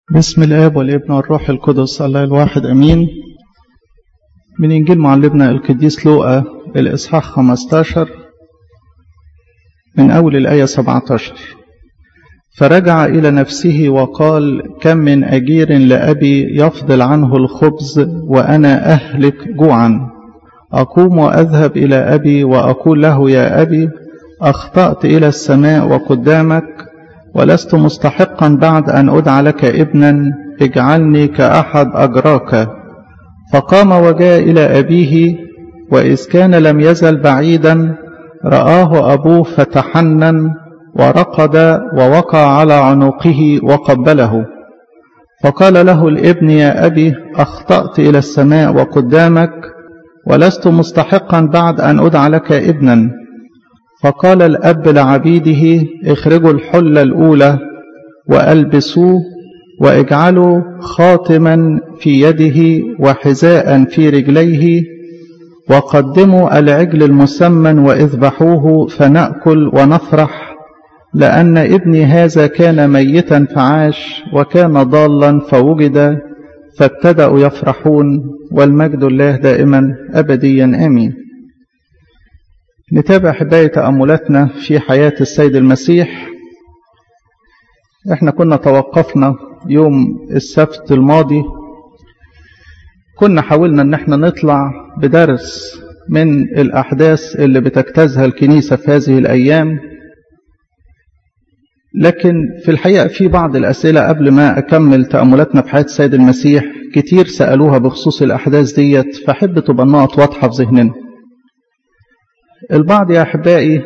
بسم الآب والابن والروح القدس الله الواحد أمين من إنجيل معلمنا القديس لوقا الإصحاح 15 من أول الآية 17 فرجع إلى نفسه وقال كم من أجير لأبي يفضل عنه الخبز وأنا أهلك جوعا أقوم وأذهب إلى أبي وأقول له يا أبي أخطأت إلى السماء وقدامك ولست مستحقا بعد أن أدعى لك ابنا اجعلني كأحد أجراك فقام وجاء إلى أبيه وإذ كان لم يزل بعيدا رآه أبوه فتحنن ورقد ووقع على عنقه وقبله فقال له الابن يا أبي أخطأت إلى السماء وقدامك ولست مستحقا بعد أن أدعى لك ابنا فقال الأب لعبيده اخرجوا الحلة الأولى وألبسوه واجعلوا خاتما في يده وحذاء في رجليه وقدموا العجل المسمن واذبحوه فنأكل ونفرح لأن ابني هذا كان ميتا فعاش وكان ضالا فوجد فابتدأوا يفرحون والمجد الله دائما أبديا آمين نتابع حباية تأملاتنا في حياة السيد المسيح احنا كنا توقفنا يوم السبت الماضي كنا حاولنا ان احنا نطلع بدرس من الأحداث اللي بتجتازها الكنيسة في هذه الأيام لكن في الحقيقة في بعض الأسئلة قبل ما أكمل تأملاتنا في حياة السيد المسيح كتير سألوها بخصوص الأحداث ديت فحب تبقى النقط واضحة في ذهننا البعض يا أحبائي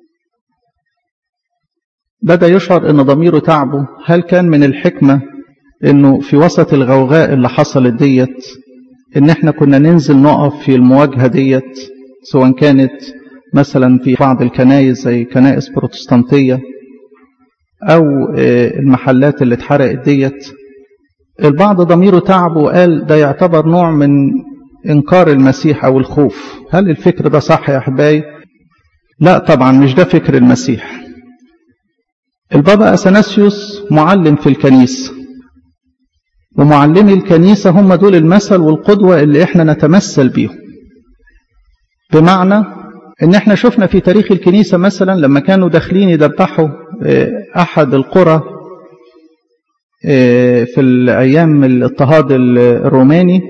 بدأ يشعر أن ضميره تعبه هل كان من الحكمة أنه في وسط الغوغاء اللي حصلت ديت أن احنا كنا ننزل نقف في المواجهة ديت سواء كانت مثلا في بعض الكنائس زي كنائس بروتستانتية أو المحلات اللي اتحرقت ديت البعض ضميره تعب وقال ده يعتبر نوع من إنكار المسيح أو الخوف هل الفكر ده صح يا أحبائي؟ لا طبعا مش ده فكر المسيح البابا أثناسيوس معلم في الكنيسة ومعلمي الكنيسة هم دول المثل والقدوة اللي احنا نتمثل بيهم بمعنى ان احنا شفنا في تاريخ الكنيسة مثلا لما كانوا داخلين يذبحوا احد القرى في الايام الاضطهاد الروماني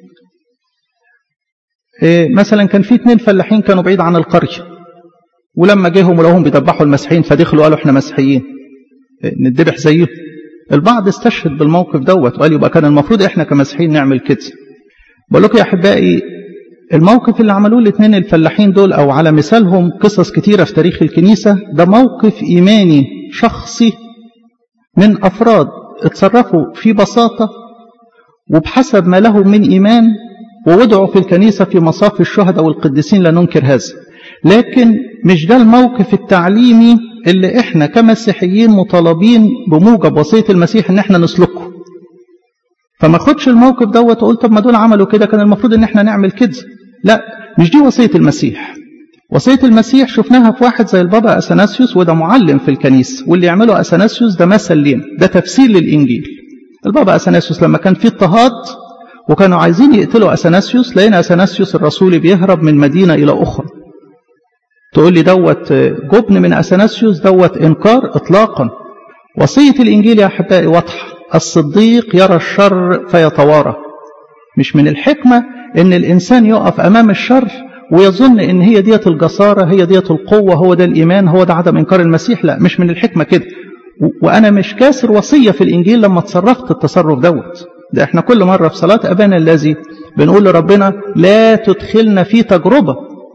مثلا كان في اثنين فلاحين كانوا بعيد عن القرية ولما جيهم ولقوهم بيذبحوا المسيحيين فدخلوا قالوا احنا مسيحيين نذبح زيهم البعض استشهد بالموقف دوت وقال يبقى كان المفروض احنا كمسيحيين نعمل كده بقول لكم يا احبائي الموقف اللي عملوه الاثنين الفلاحين دول او على مثالهم قصص كتيره في تاريخ الكنيسه ده موقف ايماني شخصي من افراد اتصرفوا في بساطه وبحسب ما لهم من ايمان ووضعوا في الكنيسة في مصاف الشهداء والقديسين لا ننكر هذا لكن مش ده الموقف التعليمي اللي احنا كمسيحيين مطالبين بموجب وصية المسيح ان احنا نسلكه فما خدش الموقف دوت وقول طب ما دول عملوا كده كان المفروض ان احنا نعمل كده لا مش دي وصية المسيح وصية المسيح شفناها في واحد زي البابا أثناسيوس وده معلم في الكنيسة واللي يعمله أثناسيوس ده مثل لينا ده تفسير للإنجيل البابا أثناسيوس لما كان في اضطهاد وكانوا عايزين يقتلوا أثناسيوس لقينا أثناسيوس الرسول بيهرب من مدينة إلى أخرى تقول لي دوت جبن من أثناسيوس دوت إنكار إطلاقا وصية الإنجيل يا أحبائي واضحة الصديق يرى الشر فيتوارى مش من الحكمة إن الإنسان يقف أمام الشر ويظن إن هي ديت الجسارة هي ديت القوة هو ده الإيمان هو ده عدم إنكار المسيح لا مش من الحكمة كده وأنا مش كاسر وصية في الإنجيل لما تصرفت التصرف دوت ده احنا كل مرة في صلاة أبانا الذي بنقول لربنا لا تدخلنا في تجربة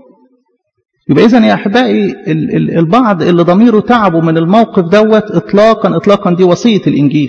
يبقى إذن يا أحبائي البعض اللي ضميره تعبوا من الموقف دوت إطلاقا إطلاقا دي وصية الإنجيل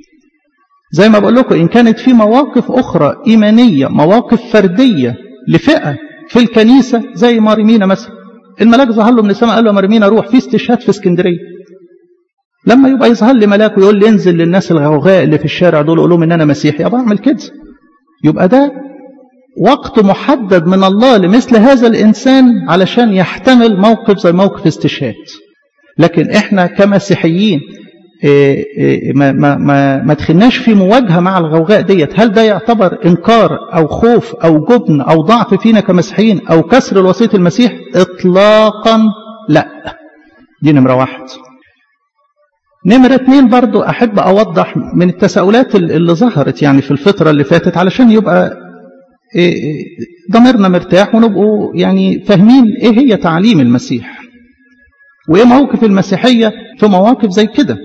زي ما بقول لكم إن كانت في مواقف أخرى إيمانية مواقف فردية لفئة في الكنيسة زي ماريمينا مثلا الملاك ظهر له من السماء قال له ماريمينا روح في استشهاد في اسكندرية لما يبقى يظهر لي ملاك ويقول لي انزل للناس الغوغاء اللي في الشارع دول قول لهم ان انا مسيحي ابقى اعمل كده يبقى ده وقت محدد من الله لمثل هذا الانسان علشان يحتمل موقف زي موقف استشهاد لكن احنا كمسيحيين ما, ما, ما, ما تخلناش في مواجهة مع الغوغاء ديت هل ده يعتبر إنكار أو خوف أو جبن أو ضعف فينا كمسيحيين أو كسر الوصية المسيح إطلاقا لا دي نمرة واحد نمرة اتنين برضو أحب أوضح من التساؤلات اللي ظهرت يعني في الفترة اللي فاتت علشان يبقى ضميرنا مرتاح ونبقوا يعني فاهمين إيه هي تعليم المسيح وإيه موقف المسيحية في مواقف زي كده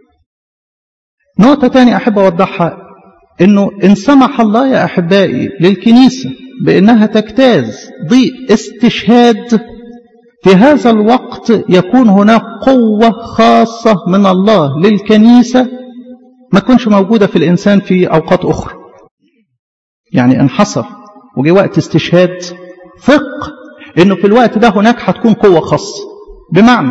نقطة تانية أحب أوضحها إنه إن سمح الله يا أحبائي للكنيسة بأنها تجتاز ضيق استشهاد في هذا الوقت يكون هناك قوة خاصة من الله للكنيسة ما تكونش موجودة في الإنسان في أوقات أخرى يعني انحصر وجي وقت استشهاد ثق إنه في الوقت ده هناك هتكون قوة خاصة بمعنى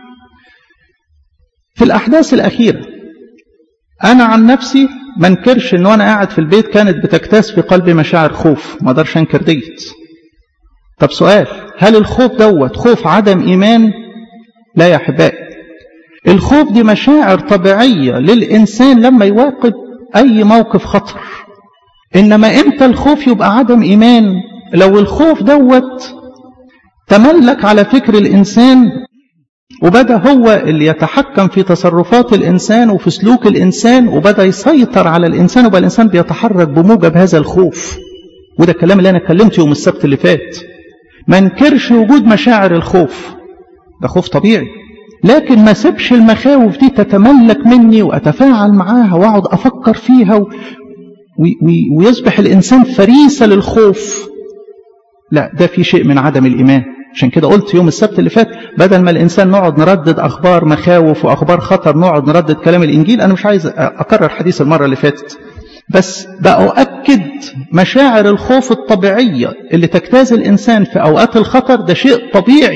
في الأحداث الأخيرة أنا عن نفسي ما انكرش إن وأنا قاعد في البيت كانت بتكتاس في قلبي مشاعر خوف ما اقدرش أنكر ديت طب سؤال هل الخوف دوت خوف عدم إيمان لا يا أحبائي الخوف دي مشاعر طبيعية للإنسان لما يواقب أي موقف خطر إنما إمتى الخوف يبقى عدم إيمان لو الخوف دوت تملك على فكر الإنسان وبدأ هو اللي يتحكم في تصرفات الإنسان وفي سلوك الإنسان وبدأ يسيطر على الإنسان وبقى الإنسان بيتحرك بموجب هذا الخوف وده الكلام اللي أنا اتكلمت يوم السبت اللي فات ما انكرش وجود مشاعر الخوف ده خوف طبيعي لكن ما سيبش المخاوف دي تتملك مني وأتفاعل معاها وأقعد أفكر فيها و... وي... ويصبح الإنسان فريسة للخوف لا ده في شيء من عدم الإيمان عشان كده قلت يوم السبت اللي فات بدل ما الإنسان نقعد نردد أخبار مخاوف وأخبار خطر نقعد نردد كلام الإنجيل أنا مش عايز أكرر حديث المرة اللي فاتت بس بأؤكد مشاعر الخوف الطبيعية اللي تجتاز الإنسان في أوقات الخطر ده شيء طبيعي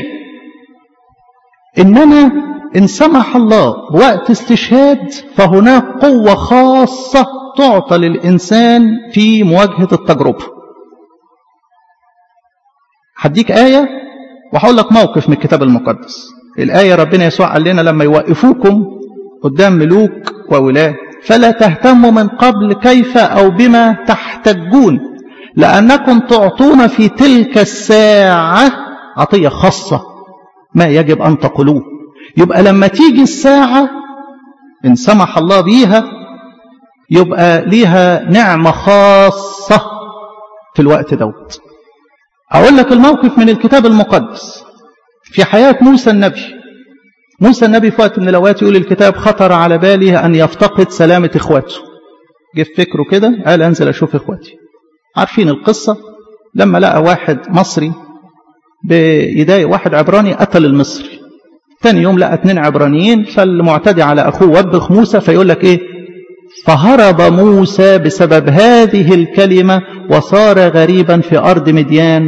إنما إن سمح الله وقت استشهاد فهناك قوة خاصة تعطى للإنسان في مواجهة التجربة هديك آية وهقول لك موقف من الكتاب المقدس الآية ربنا يسوع قال لنا لما يوقفوكم قدام ملوك وولاة فلا تهتموا من قبل كيف أو بما تحتجون لأنكم تعطون في تلك الساعة عطية خاصة ما يجب أن تقولوه يبقى لما تيجي الساعة إن سمح الله بيها يبقى ليها نعمة خاصة في الوقت دوت أقول لك الموقف من الكتاب المقدس في حياة موسى النبي موسى النبي في وقت من الأوقات يقول الكتاب خطر على باله أن يفتقد سلامة إخواته جه في فكره كده قال أنزل أشوف إخواتي عارفين القصة لما لقى واحد مصري بيضايق واحد عبراني قتل المصري تاني يوم لقى اتنين عبرانيين فالمعتدي على أخوه وبخ موسى فيقول لك إيه فهرب موسى بسبب هذه الكلمة وصار غريبا في أرض مديان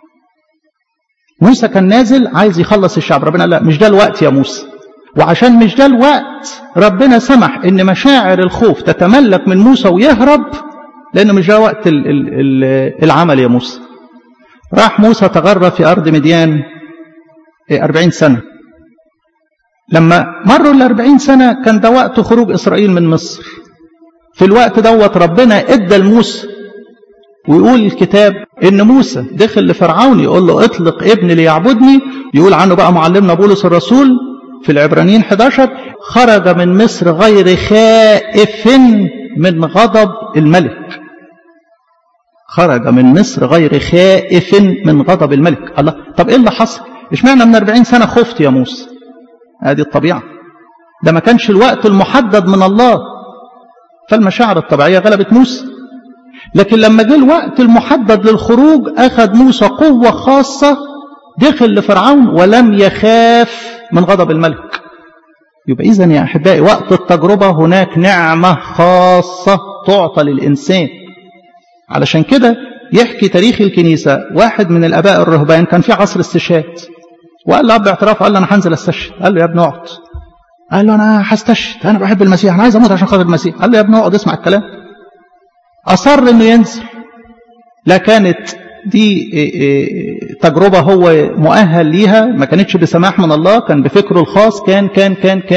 موسى كان نازل عايز يخلص الشعب ربنا لا مش ده الوقت يا موسى وعشان مش ده الوقت ربنا سمح ان مشاعر الخوف تتملك من موسى ويهرب لانه مش ده وقت ال ال ال العمل يا موسى راح موسى تغرب في ارض مديان أربعين سنة لما مروا الأربعين سنة كان ده وقت خروج إسرائيل من مصر في الوقت دوت ربنا ادى لموسى ويقول الكتاب ان موسى دخل لفرعون يقول له اطلق ابني ليعبدني يقول عنه بقى معلمنا بولس الرسول في العبرانيين 11 خرج من مصر غير خائف من غضب الملك خرج من مصر غير خائف من غضب الملك الله طب ايه اللي حصل اشمعنى من 40 سنه خفت يا موسى هذه الطبيعه ده ما كانش الوقت المحدد من الله فالمشاعر الطبيعيه غلبت موسى لكن لما جه الوقت المحدد للخروج أخذ موسى قوة خاصة دخل لفرعون ولم يخاف من غضب الملك يبقى إذن يا أحبائي وقت التجربة هناك نعمة خاصة تعطى للإنسان علشان كده يحكي تاريخ الكنيسة واحد من الآباء الرهبان كان في عصر استشهاد وقال له أب اعتراف قال له أنا هنزل استشهد قال له يا ابني اقعد قال له أنا هستشهد أنا بحب المسيح أنا عايز أموت عشان خاطر المسيح قال له يا ابني اقعد اسمع الكلام أصر أنه ينزل لا كانت دي تجربة هو مؤهل ليها ما كانتش بسماح من الله كان بفكره الخاص كان كان كان كان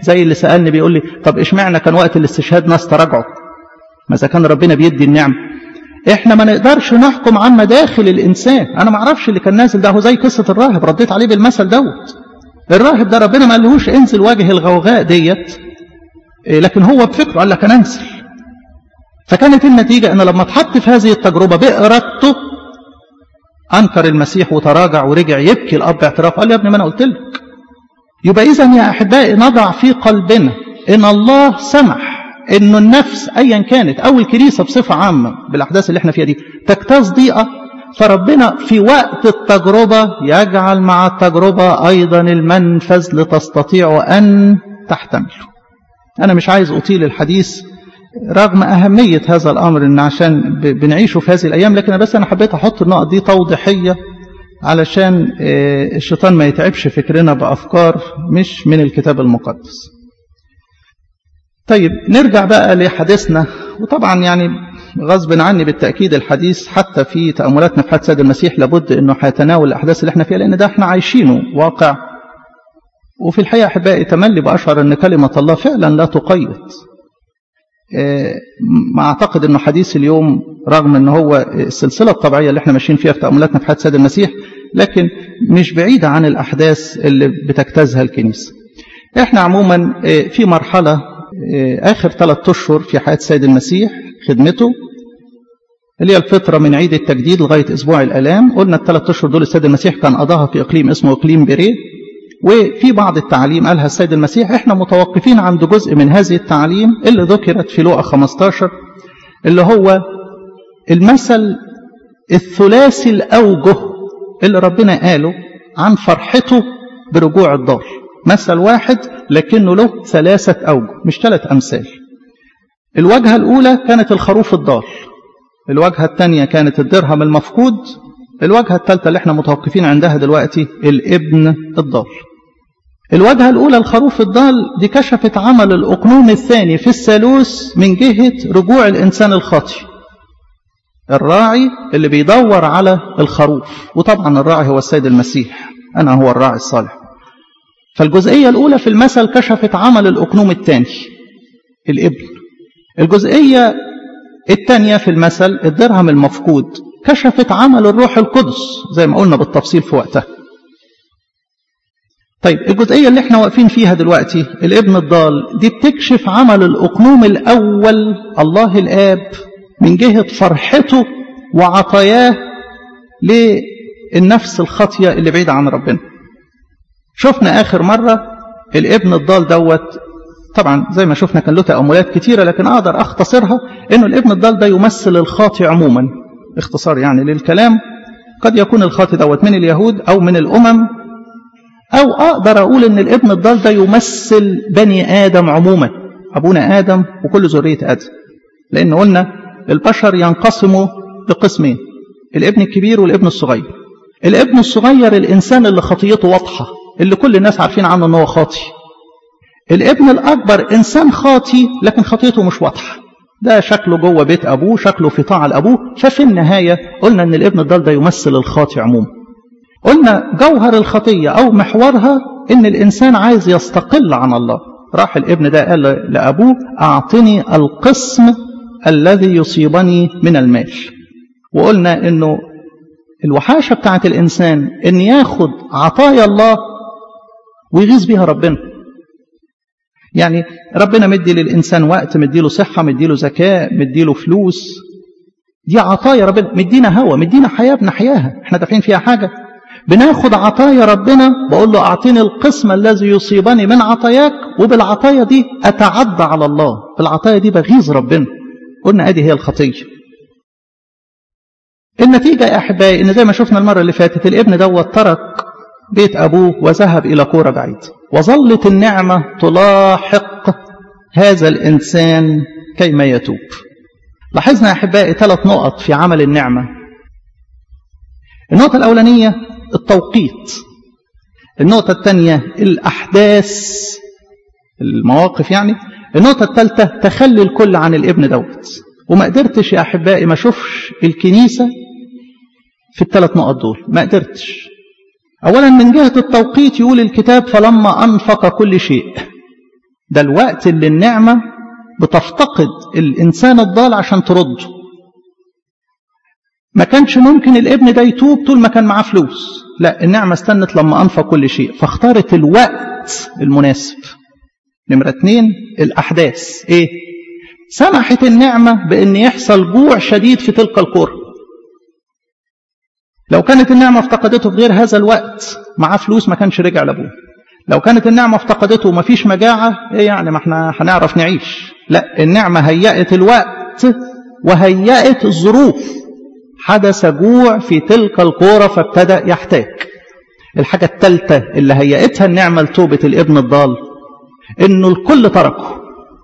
زي اللي سألني بيقول لي طب اشمعنى كان وقت الاستشهاد ناس تراجعوا ما إذا كان ربنا بيدي النعم احنا ما نقدرش نحكم عن مداخل الانسان انا ما اعرفش اللي كان نازل ده هو زي قصه الراهب رديت عليه بالمثل دوت الراهب ده ربنا ما قالهوش انزل واجه الغوغاء ديت لكن هو بفكره قال لك انا انزل فكانت النتيجه ان لما اتحط في هذه التجربه بارادته انكر المسيح وتراجع ورجع يبكي الاب اعتراف قال يا ابني ما انا قلت لك يبقى اذا يا احبائي نضع في قلبنا ان الله سمح انه النفس ايا كانت او الكنيسه بصفه عامه بالاحداث اللي احنا فيها دي تجتاز ضيقه فربنا في وقت التجربه يجعل مع التجربه ايضا المنفذ لتستطيع ان تحتمله. انا مش عايز اطيل الحديث رغم اهميه هذا الامر ان عشان بنعيشه في هذه الايام لكن بس انا حبيت احط النقط دي توضيحيه علشان الشيطان ما يتعبش فكرنا بافكار مش من الكتاب المقدس. طيب نرجع بقى لحديثنا وطبعا يعني غصب عني بالتأكيد الحديث حتى في تأملاتنا في حياة سيد المسيح لابد أنه هيتناول الأحداث اللي احنا فيها لأن ده احنا عايشينه واقع وفي الحقيقة أحبائي تملي بأشعر أن كلمة الله فعلا لا تقيد ما أعتقد أنه حديث اليوم رغم أنه هو السلسلة الطبيعية اللي احنا ماشيين فيها في تأملاتنا في حياة سيد المسيح لكن مش بعيدة عن الأحداث اللي بتجتازها الكنيسة احنا عموما في مرحلة آخر ثلاثة أشهر في حياة السيد المسيح خدمته اللي هي الفترة من عيد التجديد لغاية أسبوع الآلام قلنا الثلاث أشهر دول السيد المسيح كان قضاها في إقليم اسمه إقليم بيريه وفي بعض التعليم قالها السيد المسيح احنا متوقفين عند جزء من هذه التعليم اللي ذكرت في لوقا 15 اللي هو المثل الثلاثي الأوجه اللي ربنا قاله عن فرحته برجوع الضال مثل واحد لكنه له ثلاثة أوجه مش ثلاث أمثال الوجهة الأولى كانت الخروف الضال الوجهة الثانية كانت الدرهم المفقود الوجهة الثالثة اللي احنا متوقفين عندها دلوقتي الابن الضال الوجهة الأولى الخروف الضال دي كشفت عمل الأقنوم الثاني في الثالوث من جهة رجوع الإنسان الخاطئ الراعي اللي بيدور على الخروف وطبعا الراعي هو السيد المسيح أنا هو الراعي الصالح فالجزئية الأولى في المثل كشفت عمل الأقنوم الثاني الابن الجزئية الثانية في المثل الدرهم المفقود كشفت عمل الروح القدس زي ما قلنا بالتفصيل في وقتها طيب الجزئية اللي احنا واقفين فيها دلوقتي الابن الضال دي بتكشف عمل الأقنوم الأول الله الآب من جهة فرحته وعطاياه للنفس الخاطية اللي بعيدة عن ربنا شفنا آخر مرة الابن الضال دوت طبعا زي ما شفنا كان له تأملات كتيرة لكن أقدر أختصرها إنه الابن الضال ده يمثل الخاطئ عموما اختصار يعني للكلام قد يكون الخاطئ دوت من اليهود أو من الأمم أو أقدر أقول إن الابن الضال ده يمثل بني آدم عموما أبونا آدم وكل ذرية آدم لأن قلنا البشر ينقسموا لقسمين الابن الكبير والابن الصغير الابن الصغير الإنسان اللي خطيته واضحة اللي كل الناس عارفين عنه أنه خاطي الابن الأكبر إنسان خاطي لكن خطيته مش واضحة ده شكله جوه بيت أبوه شكله في طاعة لأبوه ففي النهاية قلنا أن الابن الضال ده يمثل الخاطي عموما قلنا جوهر الخطية أو محورها أن الإنسان عايز يستقل عن الله راح الابن ده قال لأبوه أعطني القسم الذي يصيبني من المال وقلنا أنه الوحاشة بتاعت الإنسان أن ياخد عطايا الله ويغيظ بيها ربنا يعني ربنا مدي للإنسان وقت مديله صحة مديله ذكاء مديله فلوس دي عطايا ربنا مدينا هوا مدينا حياة بنحياها احنا دافعين فيها حاجة بناخد عطايا ربنا بقول له أعطيني القسم الذي يصيبني من عطاياك وبالعطايا دي أتعدى على الله بالعطايا دي بغيظ ربنا قلنا أدي هي الخطية النتيجة يا أحبائي إن زي ما شفنا المرة اللي فاتت الابن دوت ترك بيت أبوه وذهب إلى كورة بعيد وظلت النعمة تلاحق هذا الإنسان كيما يتوب لاحظنا يا أحبائي ثلاث نقط في عمل النعمة النقطة الأولانية التوقيت النقطة الثانية الأحداث المواقف يعني النقطة الثالثة تخلي الكل عن الابن دوت وما قدرتش يا أحبائي ما أشوفش الكنيسة في الثلاث نقط دول ما قدرتش أولا من جهة التوقيت يقول الكتاب فلما أنفق كل شيء ده الوقت اللي النعمة بتفتقد الإنسان الضال عشان ترده ما كانش ممكن الابن ده يتوب طول ما كان معاه فلوس لا النعمة استنت لما أنفق كل شيء فاختارت الوقت المناسب نمرة اتنين الأحداث إيه سمحت النعمة بأن يحصل جوع شديد في تلك القرى لو كانت النعمة افتقدته في غير هذا الوقت معاه فلوس ما كانش رجع لأبوه لو كانت النعمة افتقدته وما فيش مجاعة ايه يعني ما احنا هنعرف نعيش لا النعمة هيأت الوقت وهيأت الظروف حدث جوع في تلك القرى فابتدأ يحتاج الحاجة الثالثة اللي هيأتها النعمة لتوبة الابن الضال انه الكل تركه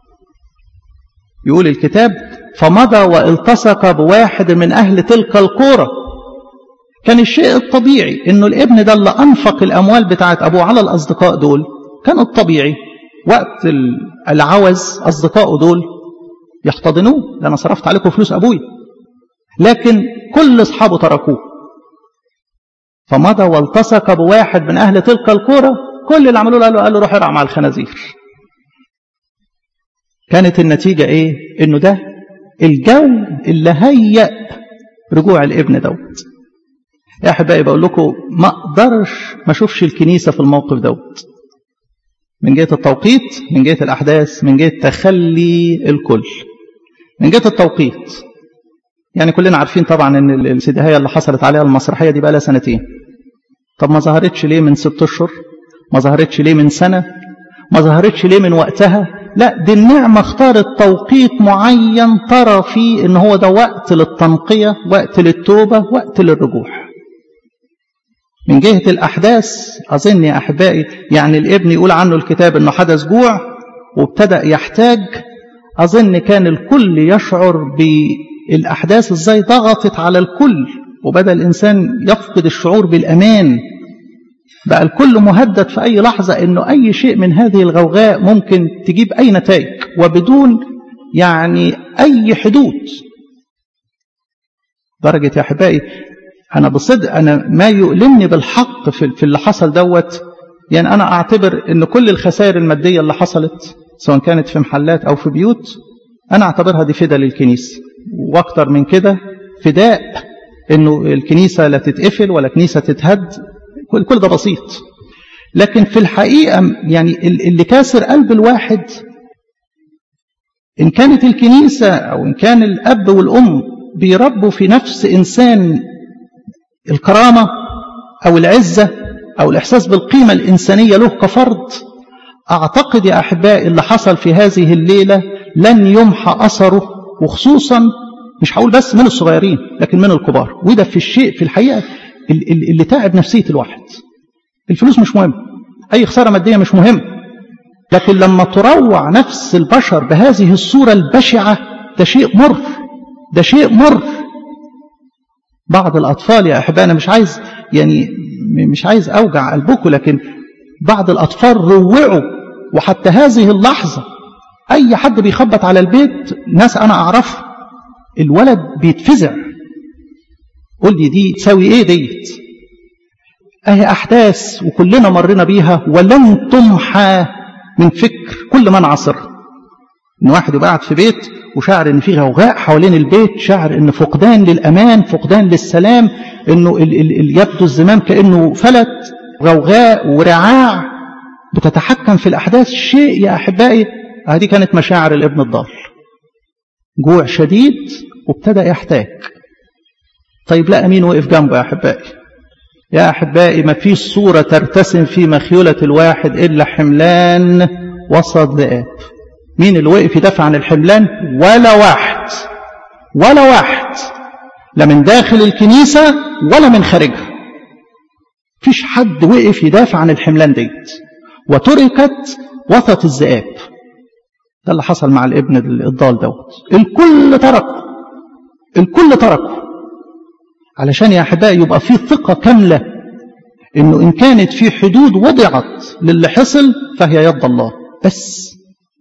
يقول الكتاب فمضى والتصق بواحد من أهل تلك القرى كان الشيء الطبيعي انه الابن ده اللي انفق الاموال بتاعت ابوه على الاصدقاء دول كان الطبيعي وقت العوز اصدقائه دول يحتضنوه انا صرفت عليكم فلوس ابوي لكن كل اصحابه تركوه فمضى والتصق بواحد من اهل تلك القرى كل اللي عملوه قال له قال له روح ارعى مع الخنازير كانت النتيجه ايه انه ده الجو اللي هيأ رجوع الابن دوت يا احبائي بقول لكم ما اقدرش ما اشوفش الكنيسه في الموقف دوت من جهه التوقيت من جهه الاحداث من جهه تخلي الكل من جهه التوقيت يعني كلنا عارفين طبعا ان السدهايه اللي حصلت عليها المسرحيه دي بقى لها سنتين طب ما ظهرتش ليه من ست اشهر ما ظهرتش ليه من سنه ما ظهرتش ليه من وقتها لا دي النعمة اختارت توقيت معين ترى فيه ان هو ده وقت للتنقية وقت للتوبة وقت للرجوع من جهة الأحداث أظن يا أحبائي يعني الابن يقول عنه الكتاب أنه حدث جوع وابتدأ يحتاج أظن كان الكل يشعر بالأحداث إزاي ضغطت على الكل وبدأ الإنسان يفقد الشعور بالأمان بقى الكل مهدد في أي لحظة أنه أي شيء من هذه الغوغاء ممكن تجيب أي نتائج وبدون يعني أي حدود درجة يا أحبائي أنا بصدق أنا ما يؤلمني بالحق في اللي حصل دوت يعني أنا أعتبر أن كل الخسائر المادية اللي حصلت سواء كانت في محلات أو في بيوت أنا أعتبرها دي فدا للكنيسة وأكتر من كده فداء أنه الكنيسة لا تتقفل ولا كنيسة تتهد كل ده بسيط لكن في الحقيقة يعني اللي كاسر قلب الواحد إن كانت الكنيسة أو إن كان الأب والأم بيربوا في نفس إنسان الكرامة أو العزة أو الإحساس بالقيمة الإنسانية له كفرد أعتقد يا أحبائي اللي حصل في هذه الليلة لن يمحى أثره وخصوصا مش هقول بس من الصغيرين لكن من الكبار وده في الشيء في الحقيقة اللي تعب نفسية الواحد الفلوس مش مهم أي خسارة مادية مش مهم لكن لما تروع نفس البشر بهذه الصورة البشعة ده شيء مر ده شيء مر بعض الأطفال يا أحبائي أنا مش عايز يعني مش عايز أوجع قلبكم لكن بعض الأطفال روعوا وحتى هذه اللحظة أي حد بيخبط على البيت ناس أنا أعرفه الولد بيتفزع قول لي دي تساوي إيه ديت أهي أحداث وكلنا مرينا بيها ولن تمحى من فكر كل من عصر إن واحد يبقى قاعد في بيت وشعر ان في غوغاء حوالين البيت شعر ان فقدان للامان فقدان للسلام انه ال ال ال يبدو الزمام كانه فلت غوغاء ورعاع بتتحكم في الاحداث شيء يا احبائي هذه كانت مشاعر الابن الضال جوع شديد وابتدى يحتاج طيب لا مين وقف جنبه يا احبائي يا احبائي ما فيش صوره ترتسم في مخيوله الواحد الا حملان وسط ذئاب مين اللي وقف يدافع عن الحملان ولا واحد ولا واحد لا من داخل الكنيسة ولا من خارجها فيش حد وقف يدافع عن الحملان ديت وتركت وسط الذئاب ده اللي حصل مع الابن الضال دوت الكل تركه الكل تركه علشان يا احبائي يبقى في ثقة كاملة انه ان كانت في حدود وضعت للي حصل فهي يد الله بس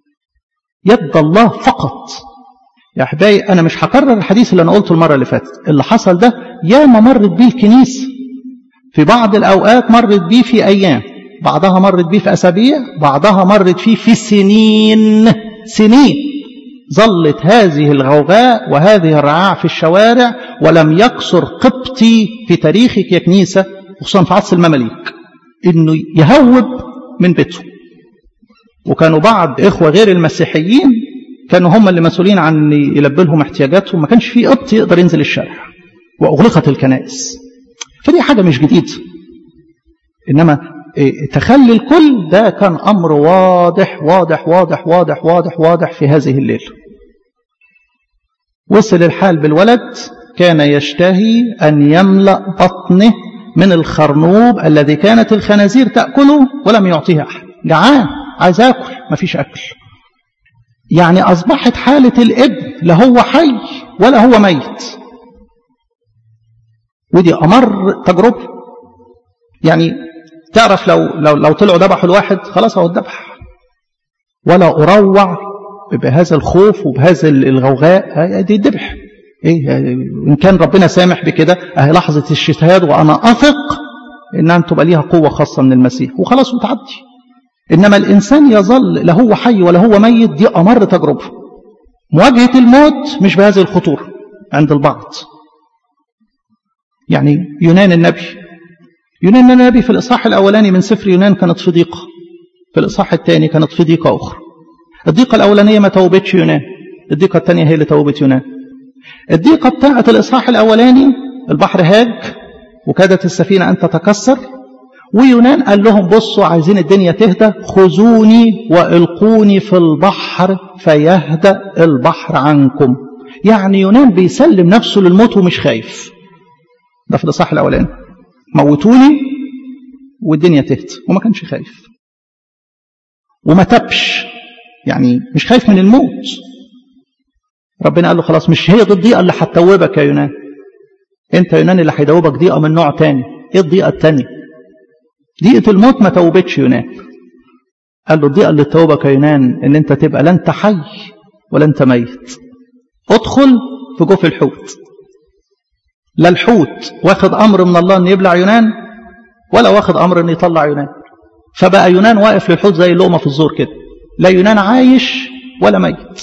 يد الله فقط يا احبائي انا مش هكرر الحديث اللي انا قلته المره اللي فاتت اللي حصل ده ياما مرت بيه الكنيسه في بعض الاوقات مرت بيه في ايام بعضها مرت بيه في أسابيع بعضها مرت فيه في سنين سنين ظلت هذه الغوغاء وهذه الرعاع في الشوارع ولم يكسر قبطي في تاريخك يا كنيسة خصوصا في عصر المماليك انه يهوب من بيته وكانوا بعض اخوة غير المسيحيين كانوا هم اللي مسؤولين عن يلبي لهم احتياجاتهم ما كانش في قبط يقدر ينزل الشارع واغلقت الكنائس فدي حاجة مش جديدة انما تخلي الكل ده كان امر واضح واضح واضح واضح واضح واضح في هذه الليله وصل الحال بالولد كان يشتهي أن يملأ بطنه من الخرنوب الذي كانت الخنازير تأكله ولم يعطيه أحد جعان عايز أكل مفيش أكل يعني أصبحت حالة الابن لا هو حي ولا هو ميت ودي أمر تجربة يعني تعرف لو لو لو طلعوا ذبحوا الواحد خلاص هو اتذبح ولا أروع بهذا الخوف وبهذا الغوغاء دي الذبح إيه إن كان ربنا سامح بكده أهي لحظة الشتهاد وأنا أثق إنها تبقى ليها قوة خاصة من المسيح وخلاص وتعدي إنما الإنسان يظل لا هو حي ولا هو ميت دي أمر تجربة مواجهة الموت مش بهذه الخطورة عند البعض يعني يونان النبي يونان النبي في الإصحاح الأولاني من سفر يونان كانت في ضيقة في الإصحاح الثاني كانت في ضيقة أخرى الضيقة الأولانية ما توبتش يونان الضيقة الثانية هي اللي توبت يونان الضيقة بتاعة الإصحاح الأولاني البحر هاج وكادت السفينة أن تتكسر ويونان قال لهم بصوا عايزين الدنيا تهدى خذوني وإلقوني في البحر فيهدأ البحر عنكم يعني يونان بيسلم نفسه للموت ومش خايف ده في الإصحاح الأولاني موتوني والدنيا تهدى وما كانش خايف وما تبش يعني مش خايف من الموت ربنا قال له خلاص مش هي دي الضيقة اللي هتتوبك يا يونان انت يا يونان اللي هيدوبك ضيقة من نوع تاني ايه الضيقة التانية ضيقة الموت ما توبتش يونان قال له الضيقة اللي توبك يا يونان ان انت تبقى لا انت حي ولا انت ميت ادخل في جوف الحوت لا الحوت واخد امر من الله ان يبلع يونان ولا واخد امر ان يطلع يونان فبقى يونان واقف للحوت زي اللقمه في الزور كده لا يونان عايش ولا ميت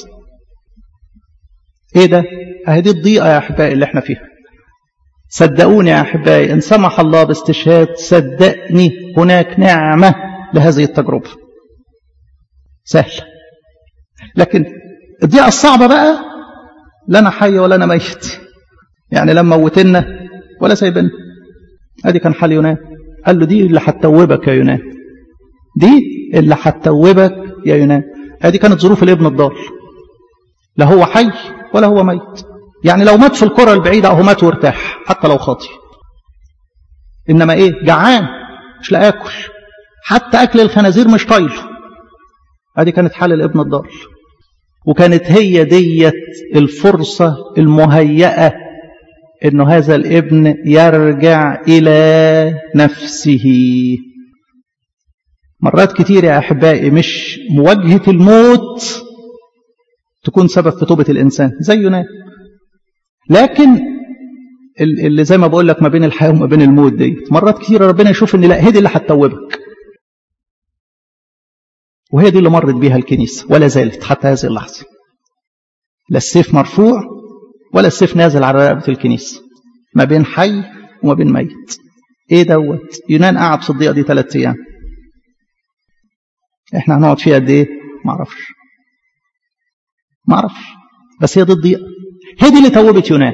ايه ده اهي دي الضيقه يا احبائي اللي احنا فيها صدقوني يا احبائي ان سمح الله باستشهاد صدقني هناك نعمه لهذه التجربه سهله لكن الضيقه الصعبه بقى لا انا حي ولا انا ميت يعني لما موتنا ولا سايبنا ادي كان حال يونان قال له دي اللي هتتوبك يا يونان دي اللي هتتوبك يا يونان ادي كانت ظروف الابن الضال لا هو حي ولا هو ميت يعني لو مات في الكرة البعيدة أهو مات وارتاح حتى لو خاطي إنما إيه جعان مش لا آكل حتى أكل الخنازير مش طايله هذه كانت حال الابن الضال وكانت هي ديت الفرصة المهيئة إنه هذا الابن يرجع إلى نفسه مرات كتير يا أحبائي مش مواجهة الموت تكون سبب في توبة الإنسان زي يونان لكن اللي زي ما بقول لك ما بين الحياة وما بين الموت دي مرات كتير ربنا يشوف ان لا هي دي اللي هتتوبك وهي دي اللي مرت بيها الكنيسة ولا زالت حتى هذه اللحظة لا السيف مرفوع ولا السيف نازل على رقبة الكنيسة ما بين حي وما بين ميت ايه دوت يونان قعد في الضيقة دي ثلاث ايام احنا هنقعد فيها قد ايه معرفش معرفش بس هي دي الضيقة هي دي اللي توبت يونان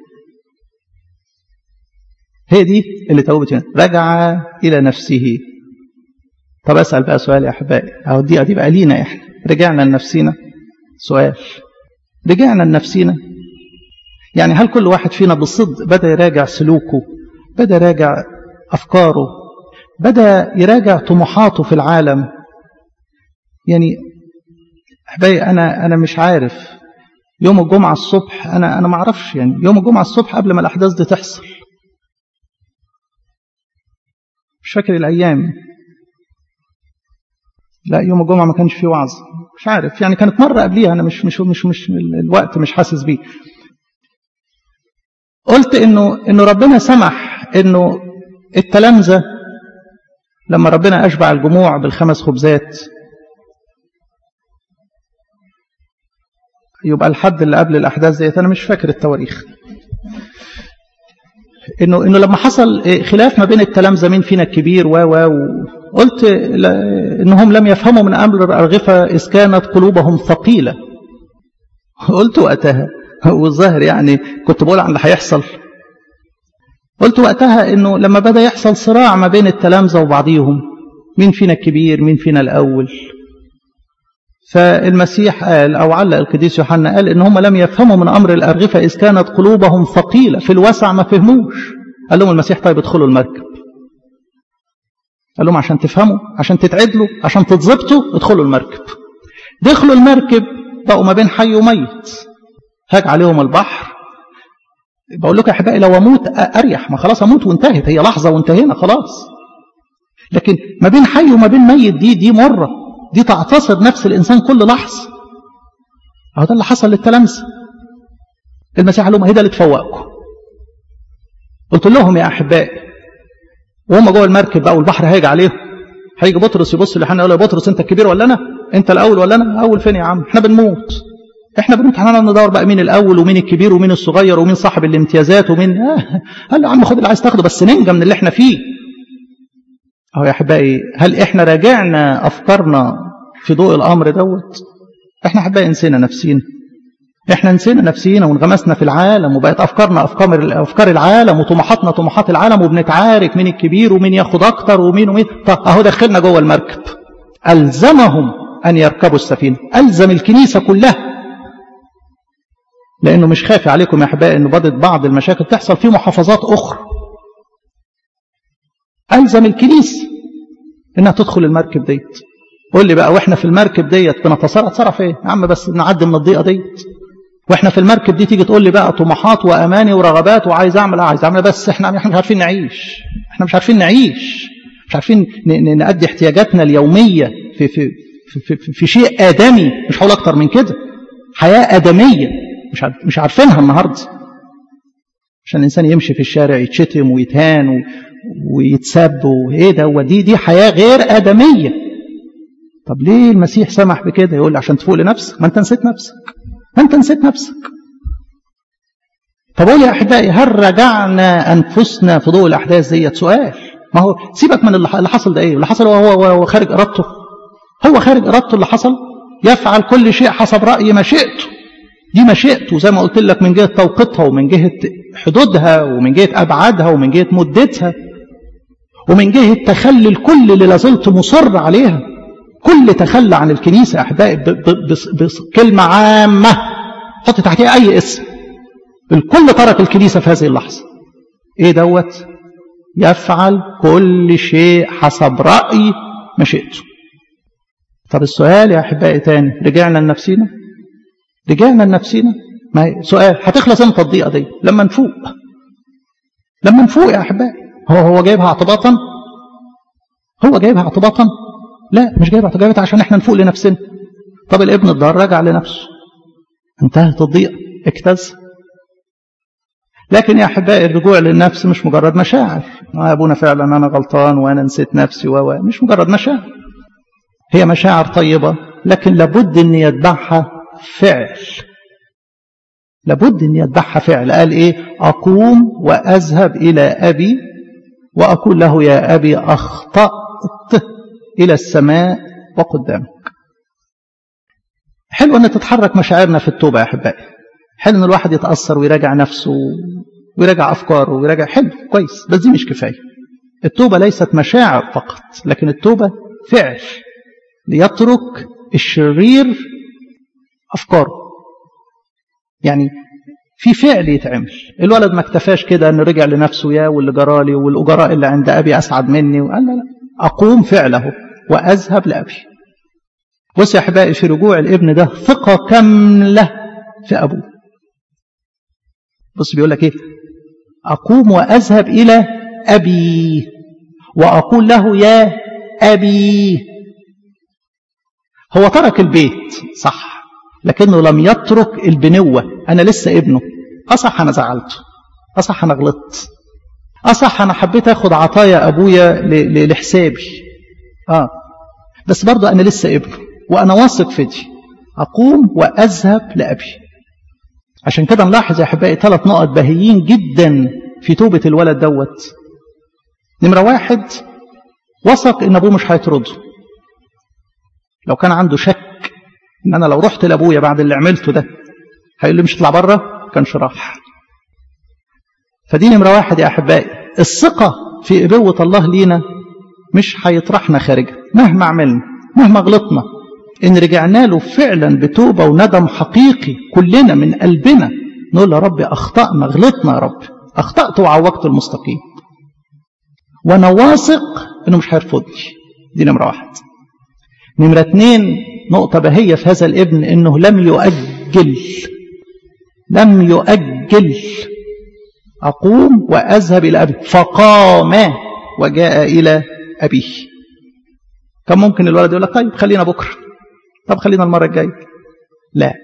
هي دي اللي توبت يونان رجع إلى نفسه طب أسأل بقى سؤال يا أحبائي أو الضيقة دي بقى لينا إحنا رجعنا لنفسنا سؤال رجعنا لنفسنا يعني هل كل واحد فينا بالصدق بدأ يراجع سلوكه بدأ يراجع أفكاره بدأ يراجع طموحاته في العالم يعني أحبائي أنا أنا مش عارف يوم الجمعة الصبح أنا أنا ما أعرفش يعني يوم الجمعة الصبح قبل ما الأحداث دي تحصل مش فاكر الأيام لا يوم الجمعة ما كانش فيه وعظ مش عارف يعني كانت مرة قبليها أنا مش مش مش مش الوقت مش حاسس بيه قلت إنه إنه ربنا سمح إنه التلامذة لما ربنا أشبع الجموع بالخمس خبزات يبقى الحد اللي قبل الأحداث ديت أنا مش فاكر التواريخ إنه إنه لما حصل خلاف ما بين التلامذة مين فينا الكبير و و قلت إنهم لم يفهموا من أمر الأرغفة إذ كانت قلوبهم ثقيلة قلت وقتها والظاهر يعني كنت بقول عن اللي هيحصل قلت وقتها انه لما بدا يحصل صراع ما بين التلامذه وبعضيهم مين فينا الكبير مين فينا الاول فالمسيح قال او علق القديس يوحنا قال ان هم لم يفهموا من امر الارغفه اذ كانت قلوبهم ثقيله في الوسع ما فهموش قال لهم المسيح طيب ادخلوا المركب قال لهم عشان تفهموا عشان تتعدلوا عشان تتظبطوا ادخلوا المركب دخلوا المركب بقوا ما بين حي وميت هاج عليهم البحر بقول لكم يا احبائي لو اموت اريح ما خلاص اموت وانتهت هي لحظه وانتهينا خلاص لكن ما بين حي وما بين ميت دي دي مره دي تعتصر نفس الانسان كل لحظه اهو ده اللي حصل للتلامذه المسيح قال لهم اهي ده اللي تفوقكم قلت لهم يا احبائي وهم جوه المركب بقى والبحر هيجي عليهم هيجي بطرس يبص لحنا يقول يا بطرس انت الكبير ولا انا انت الاول ولا انا اول فين يا عم احنا بنموت احنا بنموت احنا ندور بقى مين الاول ومين الكبير ومين الصغير ومين صاحب الامتيازات ومين آه. قال له يا عم خد اللي عايز تاخده بس ننجى من اللي احنا فيه اهو يا احبائي هل احنا راجعنا افكارنا في ضوء الامر دوت احنا احبائي نسينا نفسينا احنا نسينا نفسينا وانغمسنا في العالم وبقت افكارنا افكار افكار العالم وطموحاتنا طموحات العالم وبنتعارك مين الكبير ومين ياخد اكتر ومين ومين طب اهو دخلنا جوه المركب الزمهم ان يركبوا السفينه الزم الكنيسه كلها لانه مش خافي عليكم يا احبائي ان بدت بعض المشاكل تحصل في محافظات اخرى الزم الكنيسه انها تدخل المركب ديت قول لي بقى واحنا في المركب ديت بنتصرف تصرف ايه يا عم بس نعدي من الضيقه ديت واحنا في المركب دي تيجي تقول لي بقى طموحات واماني ورغبات وعايز اعمل عايز اعمل بس احنا احنا مش عارفين نعيش احنا مش عارفين نعيش مش عارفين نأدي احتياجاتنا اليوميه في في في, في, في شيء ادمي مش هقول اكتر من كده حياه ادميه مش مش عارفينها النهارده عشان الانسان يمشي في الشارع يتشتم ويتهان و... ويتسب وايه ده ودي دي حياه غير ادميه طب ليه المسيح سمح بكده يقول عشان تفوق لنفسك ما انت نسيت نفسك ما انت نسيت نفسك طب قول يا احبائي هل رجعنا انفسنا في ضوء الاحداث ديت سؤال ما هو سيبك من اللي حصل ده ايه اللي حصل هو هو خارج ارادته هو خارج ارادته اللي حصل يفعل كل شيء حسب راي مشيئته دي مشيئته زي ما قلت لك من جهه توقيتها ومن جهه حدودها ومن جهه ابعادها ومن جهه مدتها ومن جهه تخلي الكل اللي لازلت مصر عليها كل تخلى عن الكنيسه احبائي بكلمه عامه حط تحتها اي اسم الكل ترك الكنيسه في هذه اللحظه ايه دوت يفعل كل شيء حسب راي مشيئته طب السؤال يا احبائي تاني رجعنا لنفسينا رجعنا لنفسينا ما سؤال هتخلص امتى الضيقه دي لما نفوق لما نفوق يا احبائي هو هو جايبها اعتباطا هو جايبها اعتباطا لا مش جايبها جايبها عشان احنا نفوق لنفسنا طب الابن الضار رجع لنفسه انتهت الضيقه اجتاز لكن يا احبائي الرجوع للنفس مش مجرد مشاعر يا ابونا فعلا انا غلطان وانا نسيت نفسي و مش مجرد مشاعر هي مشاعر طيبه لكن لابد ان يتبعها فعل لابد ان يتبعها فعل قال ايه اقوم واذهب الى ابي واقول له يا ابي اخطات الى السماء وقدامك حلو ان تتحرك مشاعرنا في التوبه يا احبائي حلو ان الواحد يتاثر ويراجع نفسه ويراجع افكاره ويراجع حلو كويس بس دي مش كفايه التوبه ليست مشاعر فقط لكن التوبه فعل ليترك الشرير افكاره يعني في فعل يتعمل الولد ما اكتفاش كده انه رجع لنفسه يا واللي جرالي والاجراء اللي عند ابي اسعد مني وقال لا لا اقوم فعله واذهب لابي بص يا احبائي في رجوع الابن ده ثقه كامله في ابوه بص بيقول لك ايه اقوم واذهب الى ابي واقول له يا ابي هو ترك البيت صح لكنه لم يترك البنوة أنا لسه ابنه أصح أنا زعلته أصح أنا غلطت اصح انا حبيت اخد عطايا ابويا لحسابي اه بس برضه انا لسه ابنه وانا واثق في دي اقوم واذهب لابي عشان كده نلاحظ يا احبائي ثلاث نقط باهيين جدا في توبه الولد دوت نمره واحد وثق ان ابوه مش هيطرده لو كان عنده شك ان انا لو رحت لابويا بعد اللي عملته ده هيقول لي مش اطلع بره كانش راح فدي نمره واحد يا احبائي الثقه في ابوه الله لينا مش هيطرحنا خارجها مهما عملنا مهما غلطنا ان رجعنا له فعلا بتوبه وندم حقيقي كلنا من قلبنا نقول يا رب اخطانا غلطنا يا رب اخطات وعوجت المستقيم وانا واثق انه مش هيرفضني دي نمره واحد نمره اتنين نقطه بهيه في هذا الابن انه لم يؤجل لم يؤجل اقوم واذهب الى ابي فقام وجاء الى ابيه كان ممكن الولد يقول لك طيب خلينا بكره طب خلينا المره الجايه لا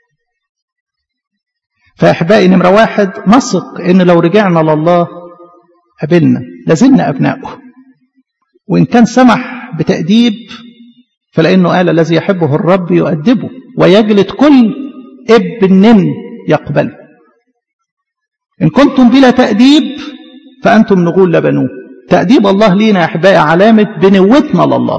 فاحبائي نمره واحد نثق ان لو رجعنا لله قابلنا لازلنا ابنائه وان كان سمح بتاديب فلانه قال الذي يحبه الرب يؤدبه ويجلد كل ابن يقبله ان كنتم بلا تاديب فانتم نغول لبنوه تاديب الله لينا يا احبائي علامه بنوتنا لله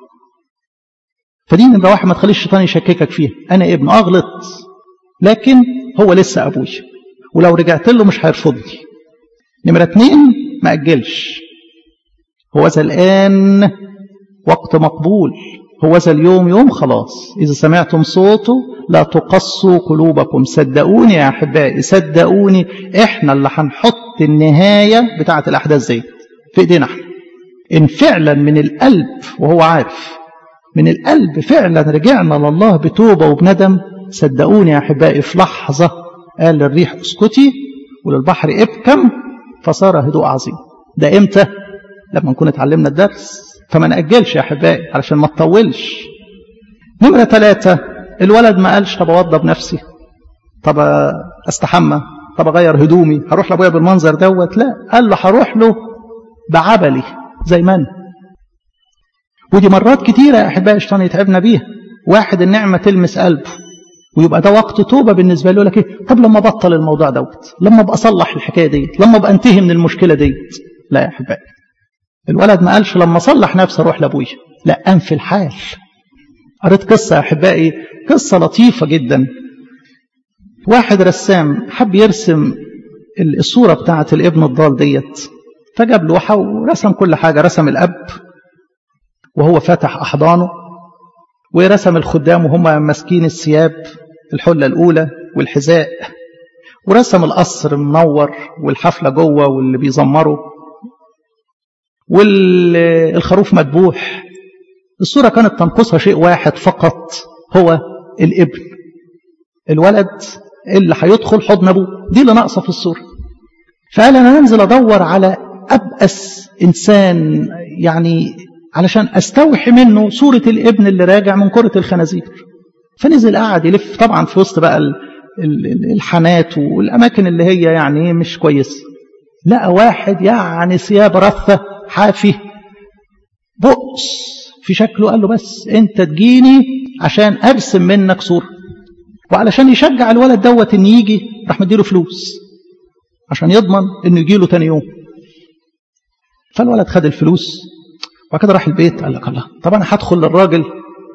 فدي نمره واحد ما تخليش الشيطان يشككك فيها انا ابن اه غلطت لكن هو لسه ابويا ولو رجعت له مش هيرفضني نمره اتنين ما اجلش هو ذا الان وقت مقبول هو ذا اليوم يوم خلاص اذا سمعتم صوته لا تقصوا قلوبكم صدقوني يا احبائي صدقوني احنا اللي هنحط النهايه بتاعه الاحداث دي في ايدينا احنا ان فعلا من القلب وهو عارف من القلب فعلا رجعنا لله بتوبه وبندم صدقوني يا احبائي في لحظه قال للريح اسكتي وللبحر ابكم فصار هدوء عظيم ده امتى لما نكون اتعلمنا الدرس فما نأجلش يا احبائي علشان ما تطولش نمرة ثلاثة الولد ما قالش طب اوضب نفسي طب استحمى طب اغير هدومي هروح لابويا بالمنظر دوت لا قال له هروح له بعبلي زي ما انا ودي مرات كتيرة يا احبائي الشيطان يتعبنا بيها واحد النعمة تلمس قلبه ويبقى ده وقت توبة بالنسبة له لك ايه طب لما بطل الموضوع دوت لما ابقى اصلح الحكاية ديت لما ابقى انتهي من المشكلة ديت لا يا احبائي الولد ما قالش لما اصلح نفسي اروح لابويا لا قام في الحال قريت قصة يا احبائي قصة لطيفة جدا واحد رسام حب يرسم الصورة بتاعة الابن الضال ديت فجاب لوحة ورسم كل حاجة رسم الأب وهو فاتح أحضانه ورسم الخدام وهم ماسكين الثياب الحلة الأولى والحذاء ورسم القصر منور والحفلة جوه واللي بيزمروا والخروف مذبوح الصورة كانت تنقصها شيء واحد فقط هو الابن الولد اللي هيدخل حضن ابوه دي اللي ناقصه في الصورة فقال انا هنزل ادور على ابأس انسان يعني علشان استوحي منه صورة الابن اللي راجع من كرة الخنازير فنزل قاعد يلف طبعا في وسط بقى الحانات والاماكن اللي هي يعني مش كويسه لقى واحد يعني ثياب رثه حافي بؤس في شكله قال له بس انت تجيني عشان ارسم منك صوره وعلشان يشجع الولد دوت ان يجي راح مديله فلوس عشان يضمن انه يجي له تاني يوم فالولد خد الفلوس وبعد كده راح البيت قال لك الله طب انا هدخل للراجل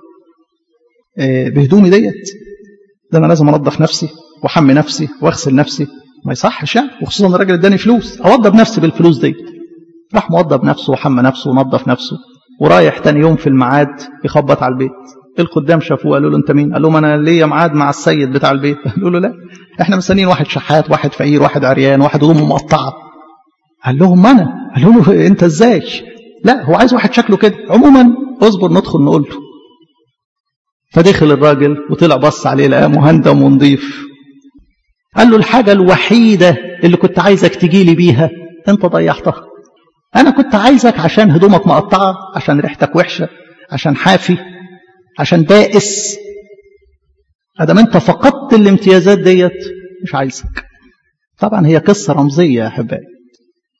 بهدومي ديت ده انا لازم انظف نفسي واحمي نفسي واغسل نفسي ما يصحش يعني وخصوصا الراجل اداني فلوس اوضب نفسي بالفلوس دي راح موضب نفسه وحمى نفسه ونظف نفسه ورايح تاني يوم في الميعاد يخبط على البيت الخدام شافوه قالوا له انت مين قال لهم انا ليا ميعاد مع السيد بتاع البيت قالوا له لا احنا مستنيين واحد شحات واحد فقير واحد عريان واحد هدومه مقطعه قال لهم انا قالوا له انت ازاي لا هو عايز واحد شكله كده عموما اصبر ندخل نقول له فدخل الراجل وطلع بص عليه لقاه مهندم ونظيف قال له الحاجة الوحيدة اللي كنت عايزك تجي لي بيها انت ضيعتها انا كنت عايزك عشان هدومك مقطعة عشان ريحتك وحشة عشان حافي عشان بائس ادام انت فقدت الامتيازات ديت مش عايزك طبعا هي قصة رمزية يا احبائي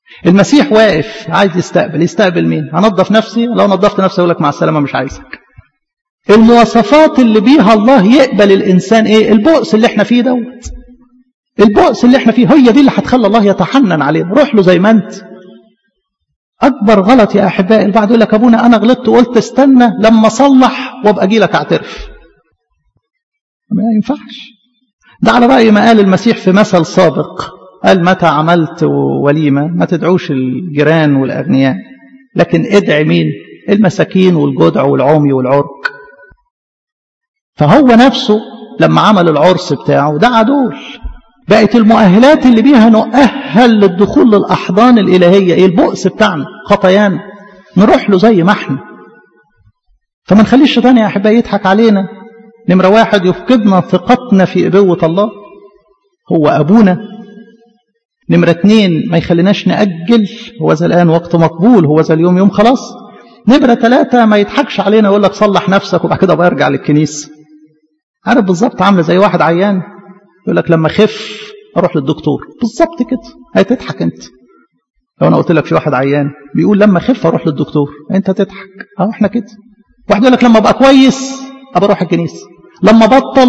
المسيح واقف عايز يستقبل يستقبل مين هنظف نفسي لو نظفت نفسي اقول لك مع السلامه مش عايزك المواصفات اللي بيها الله يقبل الانسان ايه البؤس اللي احنا فيه دوت البؤس اللي احنا فيه هي دي اللي هتخلي الله يتحنن علينا روح له زي ما انت اكبر غلط يا احبائي البعض يقول لك ابونا انا غلطت وقلت استنى لما اصلح وابقى اجي لك اعترف ما ينفعش ده على راي ما قال المسيح في مثل سابق قال متى عملت وليمه ما تدعوش الجيران والاغنياء لكن ادعي مين المساكين والجدع والعمي والعرق فهو نفسه لما عمل العرس بتاعه دعا دول بقت المؤهلات اللي بيها نؤهل للدخول للأحضان الإلهية إيه البؤس بتاعنا خطايانا نروح له زي ما احنا فما نخليش الشيطان يا أحبائي يضحك علينا نمرة واحد يفقدنا ثقتنا في إبوة الله هو أبونا نمرة اتنين ما يخليناش نأجل هو ذا الآن وقت مقبول هو ذا اليوم يوم خلاص نمرة ثلاثة ما يضحكش علينا يقول لك صلح نفسك وبعد كده برجع للكنيسة عارف بالظبط عامله زي واحد عيان يقول لك لما خف اروح للدكتور بالظبط كده هتضحك انت لو انا قلت لك في واحد عيان بيقول لما خف اروح للدكتور انت تضحك اه احنا كده واحد يقول لك لما ابقى كويس ابقى اروح الكنيسه لما بطل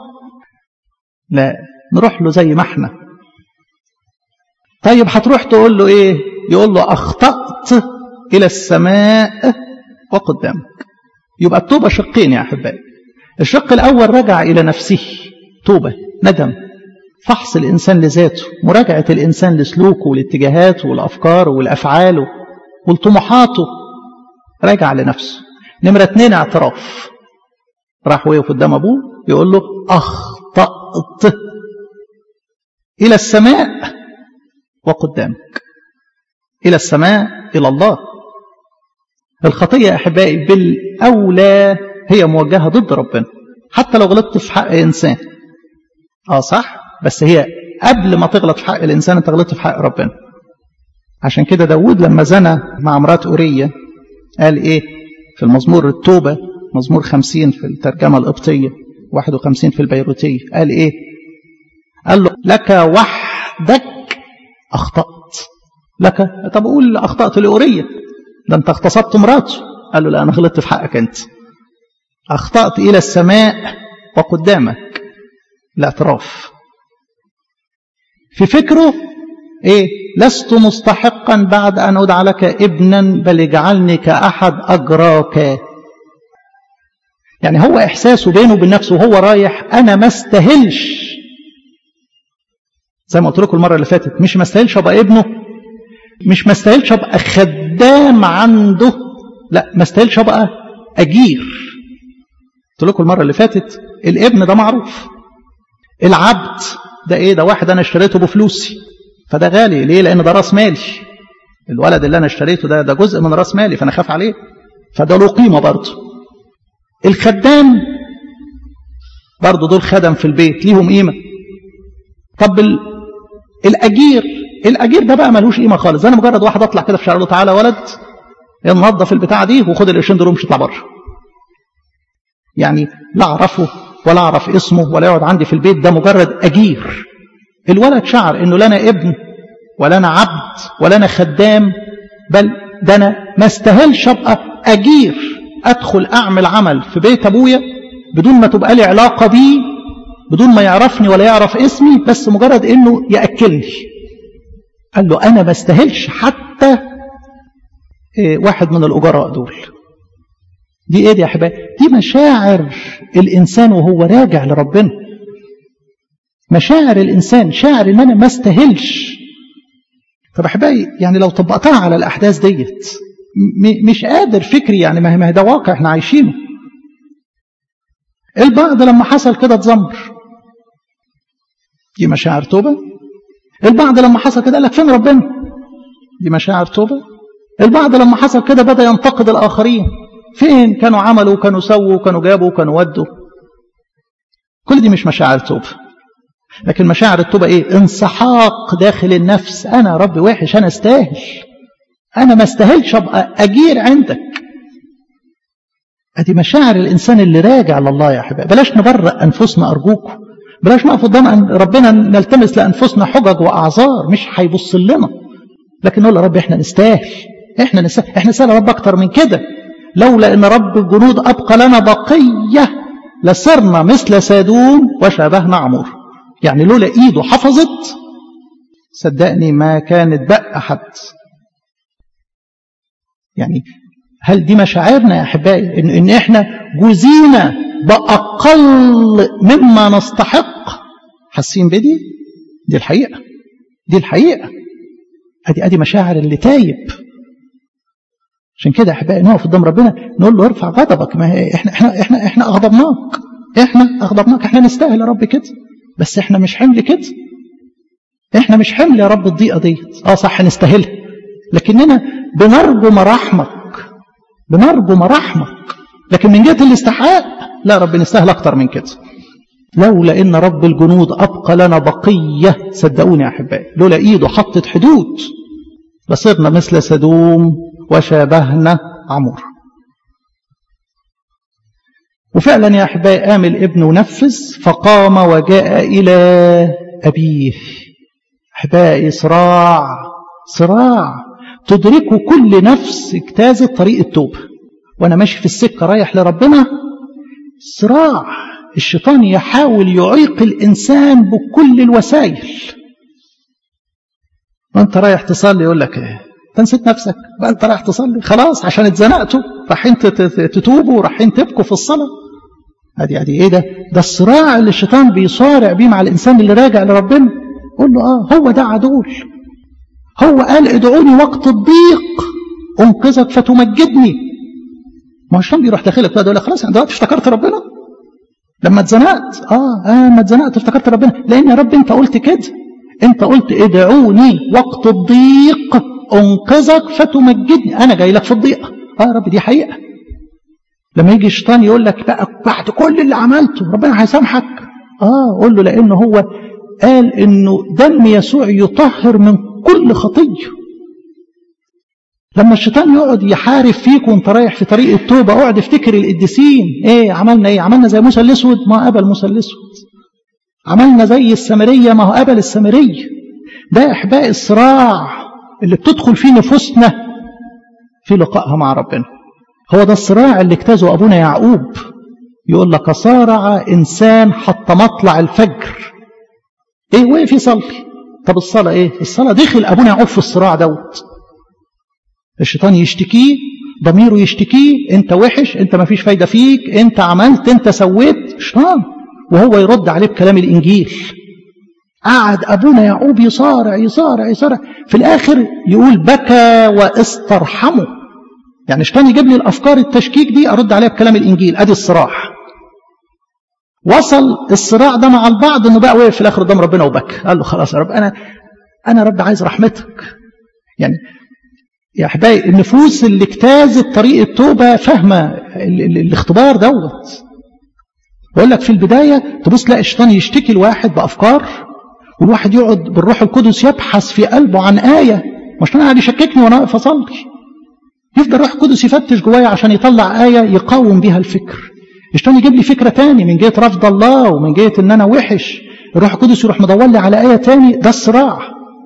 لا نروح له زي ما احنا طيب هتروح تقول له ايه يقول له اخطات الى السماء وقدامك يبقى التوبه شقين يا احبائي الشق الأول رجع إلى نفسه توبة ندم فحص الإنسان لذاته مراجعة الإنسان لسلوكه والاتجاهاته والأفكار والأفعال والطموحاته راجع لنفسه نمرة اتنين اعتراف راح وقف قدام أبوه يقول له أخطأت إلى السماء وقدامك إلى السماء إلى الله الخطية يا أحبائي بالأولى هي موجهة ضد ربنا حتى لو غلطت في حق إنسان آه صح بس هي قبل ما تغلط في حق الإنسان أنت غلطت في حق ربنا عشان كده داود لما زنى مع مرات أورية قال إيه في المزمور التوبة مزمور خمسين في الترجمة القبطية واحد وخمسين في البيروتية قال إيه قال له لك وحدك أخطأت لك طب قول أخطأت لأورية ده أنت اغتصبت مراته قال له لا أنا غلطت في حقك أنت أخطأت إلى السماء وقدامك الاعتراف في فكره إيه لست مستحقا بعد أن أدعى لك ابنا بل اجعلني كأحد أجراك يعني هو إحساسه بينه وبين نفسه وهو رايح أنا ما استاهلش زي ما قلت لكم المرة اللي فاتت مش ما استاهلش أبقى ابنه مش ما استاهلش أبقى خدام عنده لا ما استاهلش أبقى أجير قلت لكم المرة اللي فاتت الابن ده معروف العبد ده ايه ده واحد انا اشتريته بفلوسي فده غالي ليه لان ده راس مالي الولد اللي انا اشتريته ده ده جزء من راس مالي فانا خاف عليه فده له قيمه برضه الخدام برضه دول خدم في البيت ليهم قيمه طب ال... الاجير الاجير ده بقى ملوش قيمه خالص انا مجرد واحد اطلع كده في شارع له تعالى ولد ننظف البتاعه دي وخد القرشين دول ومش اطلع بره يعني لا اعرفه ولا اعرف اسمه ولا يقعد عندي في البيت ده مجرد اجير الولد شعر انه لا انا ابن ولا انا عبد ولا انا خدام بل ده انا ما استاهلش ابقى اجير ادخل اعمل عمل في بيت ابويا بدون ما تبقى لي علاقه بيه بدون ما يعرفني ولا يعرف اسمي بس مجرد انه ياكلني قال له انا ما استاهلش حتى واحد من الاجراء دول دي ايه دي يا احبائي دي مشاعر الانسان وهو راجع لربنا مشاعر الانسان شاعر ان انا ما استاهلش طب احبائي يعني لو طبقتها على الاحداث ديت مش قادر فكري يعني ما هي ده واقع احنا عايشينه البعض لما حصل كده اتذمر دي مشاعر توبه البعض لما حصل كده قال لك فين ربنا دي مشاعر توبه البعض لما حصل كده بدا ينتقد الاخرين فين كانوا عملوا كانوا سووا كانوا جابوا كانوا ودوا كل دي مش مشاعر توبة لكن مشاعر التوبة ايه انسحاق داخل النفس انا رب وحش انا استاهل انا ما استاهلش ابقى اجير عندك ادي مشاعر الانسان اللي راجع لله يا احبائي بلاش نبرأ انفسنا ارجوكم بلاش نقف قدام ربنا نلتمس لانفسنا حجج واعذار مش هيبص لنا لكن نقول يا رب احنا نستاهل احنا نستاهل احنا نستاهل يا رب اكتر من كده لولا ان رب الجنود ابقى لنا بقيه لصرنا مثل سادوم وشبهنا عمور يعني لولا ايده حفظت صدقني ما كانت بقى حد يعني هل دي مشاعرنا يا احبائي ان, إن احنا جزينا باقل مما نستحق حاسين بدي دي الحقيقه دي الحقيقه ادي ادي مشاعر اللي تايب عشان كده يا احبائي نقف قدام ربنا نقول له ارفع غضبك ما هي احنا احنا احنا احنا اغضبناك احنا اغضبناك احنا نستاهل يا رب كده بس احنا مش حمل كده احنا مش حمل يا رب الضيقه ديت اه صح نستاهلها لكننا بنرجو مراحمك بنرجو مراحمك لكن من جهه الاستحقاق لا رب نستاهل اكتر من كده لولا ان رب الجنود ابقى لنا بقيه صدقوني يا احبائي لولا ايده حطت حدود لصرنا مثل سدوم وشابهنا عمور وفعلا يا احبائي قام الابن ونفذ فقام وجاء الى ابيه احبائي صراع صراع تدركه كل نفس اجتازت طريق التوبه وانا ماشي في السكه رايح لربنا صراع الشيطان يحاول يعيق الانسان بكل الوسائل وانت رايح تصلي يقول لك ايه انت نسيت نفسك بقى انت رايح تصلي خلاص عشان اتزنقتوا رايحين تتوبوا رايحين تبكوا في الصلاه ادي ادي ايه ده ده الصراع اللي الشيطان بيصارع بيه مع الانسان اللي راجع لربنا قول له اه هو ده عدول هو قال ادعوني وقت الضيق انقذك فتمجدني ما هو الشيطان بيروح داخلك بقى يقول لك خلاص انا دلوقتي افتكرت ربنا لما اتزنقت اه اه ما اتزنقت افتكرت ربنا لان يا رب انت قلت كده انت قلت ادعوني وقت الضيق انقذك فتمجدني انا جاي لك في الضيقه اه يا رب دي حقيقه لما يجي الشيطان يقول لك بقى بعد كل اللي عملته ربنا هيسامحك اه قول له لانه هو قال انه دم يسوع يطهر من كل خطيه لما الشيطان يقعد يحارب فيك وانت رايح في طريق التوبه اقعد افتكر القديسين ايه عملنا ايه عملنا زي موسى الاسود ما قبل موسى الاسود عملنا زي السامريه ما هو قبل السامريه ده احباء الصراع اللي بتدخل فيه نفوسنا في لقائها مع ربنا هو ده الصراع اللي اجتازه ابونا يعقوب يقول لك صارع انسان حتى مطلع الفجر ايه وقف يصلي طب الصلاه ايه الصلاه دخل ابونا يعقوب في الصراع دوت الشيطان يشتكيه ضميره يشتكيه انت وحش انت ما فيش فايده فيك انت عملت انت سويت شيطان وهو يرد عليه بكلام الانجيل قعد ابونا يعقوب يصارع يصارع يصارع في الاخر يقول بكى واسترحمه يعني الشيطان يجيب لي الافكار التشكيك دي ارد عليها بكلام الانجيل ادي الصراع وصل الصراع ده مع البعض انه بقى وقف في الاخر قدام ربنا وبكى قال له خلاص يا رب انا انا رب عايز رحمتك يعني يا احبائي النفوس اللي اجتازت طريق التوبه فاهمه الاختبار دوت بقول لك في البدايه تبص تلاقي الشيطان يشتكي الواحد بافكار والواحد يقعد بالروح القدس يبحث في قلبه عن ايه مش الشيطان قاعد يشككني وانا واقف اصلي يفضل الروح القدس يفتش جوايا عشان يطلع ايه يقاوم بيها الفكر الشيطان يجيب لي فكره تاني من جهه رفض الله ومن جهه ان انا وحش الروح القدس يروح مدور لي على ايه تاني ده الصراع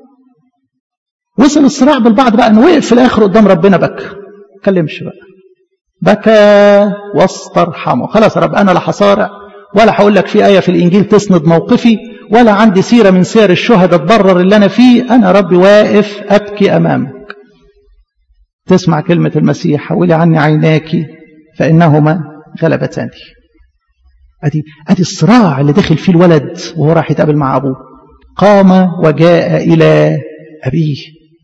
وصل الصراع بالبعض بقى انه وقف في الاخر قدام ربنا بكى ما اتكلمش بقى بكى واسترحمه خلاص يا رب انا لا هصارع ولا هقول لك في ايه في الانجيل تسند موقفي ولا عندي سيره من سير الشهداء تبرر اللي انا فيه انا ربي واقف ابكي امامك تسمع كلمه المسيح حولي عني عيناك فانهما غلبتاني ادي ادي الصراع اللي دخل فيه الولد وهو راح يتقابل مع ابوه قام وجاء الى ابيه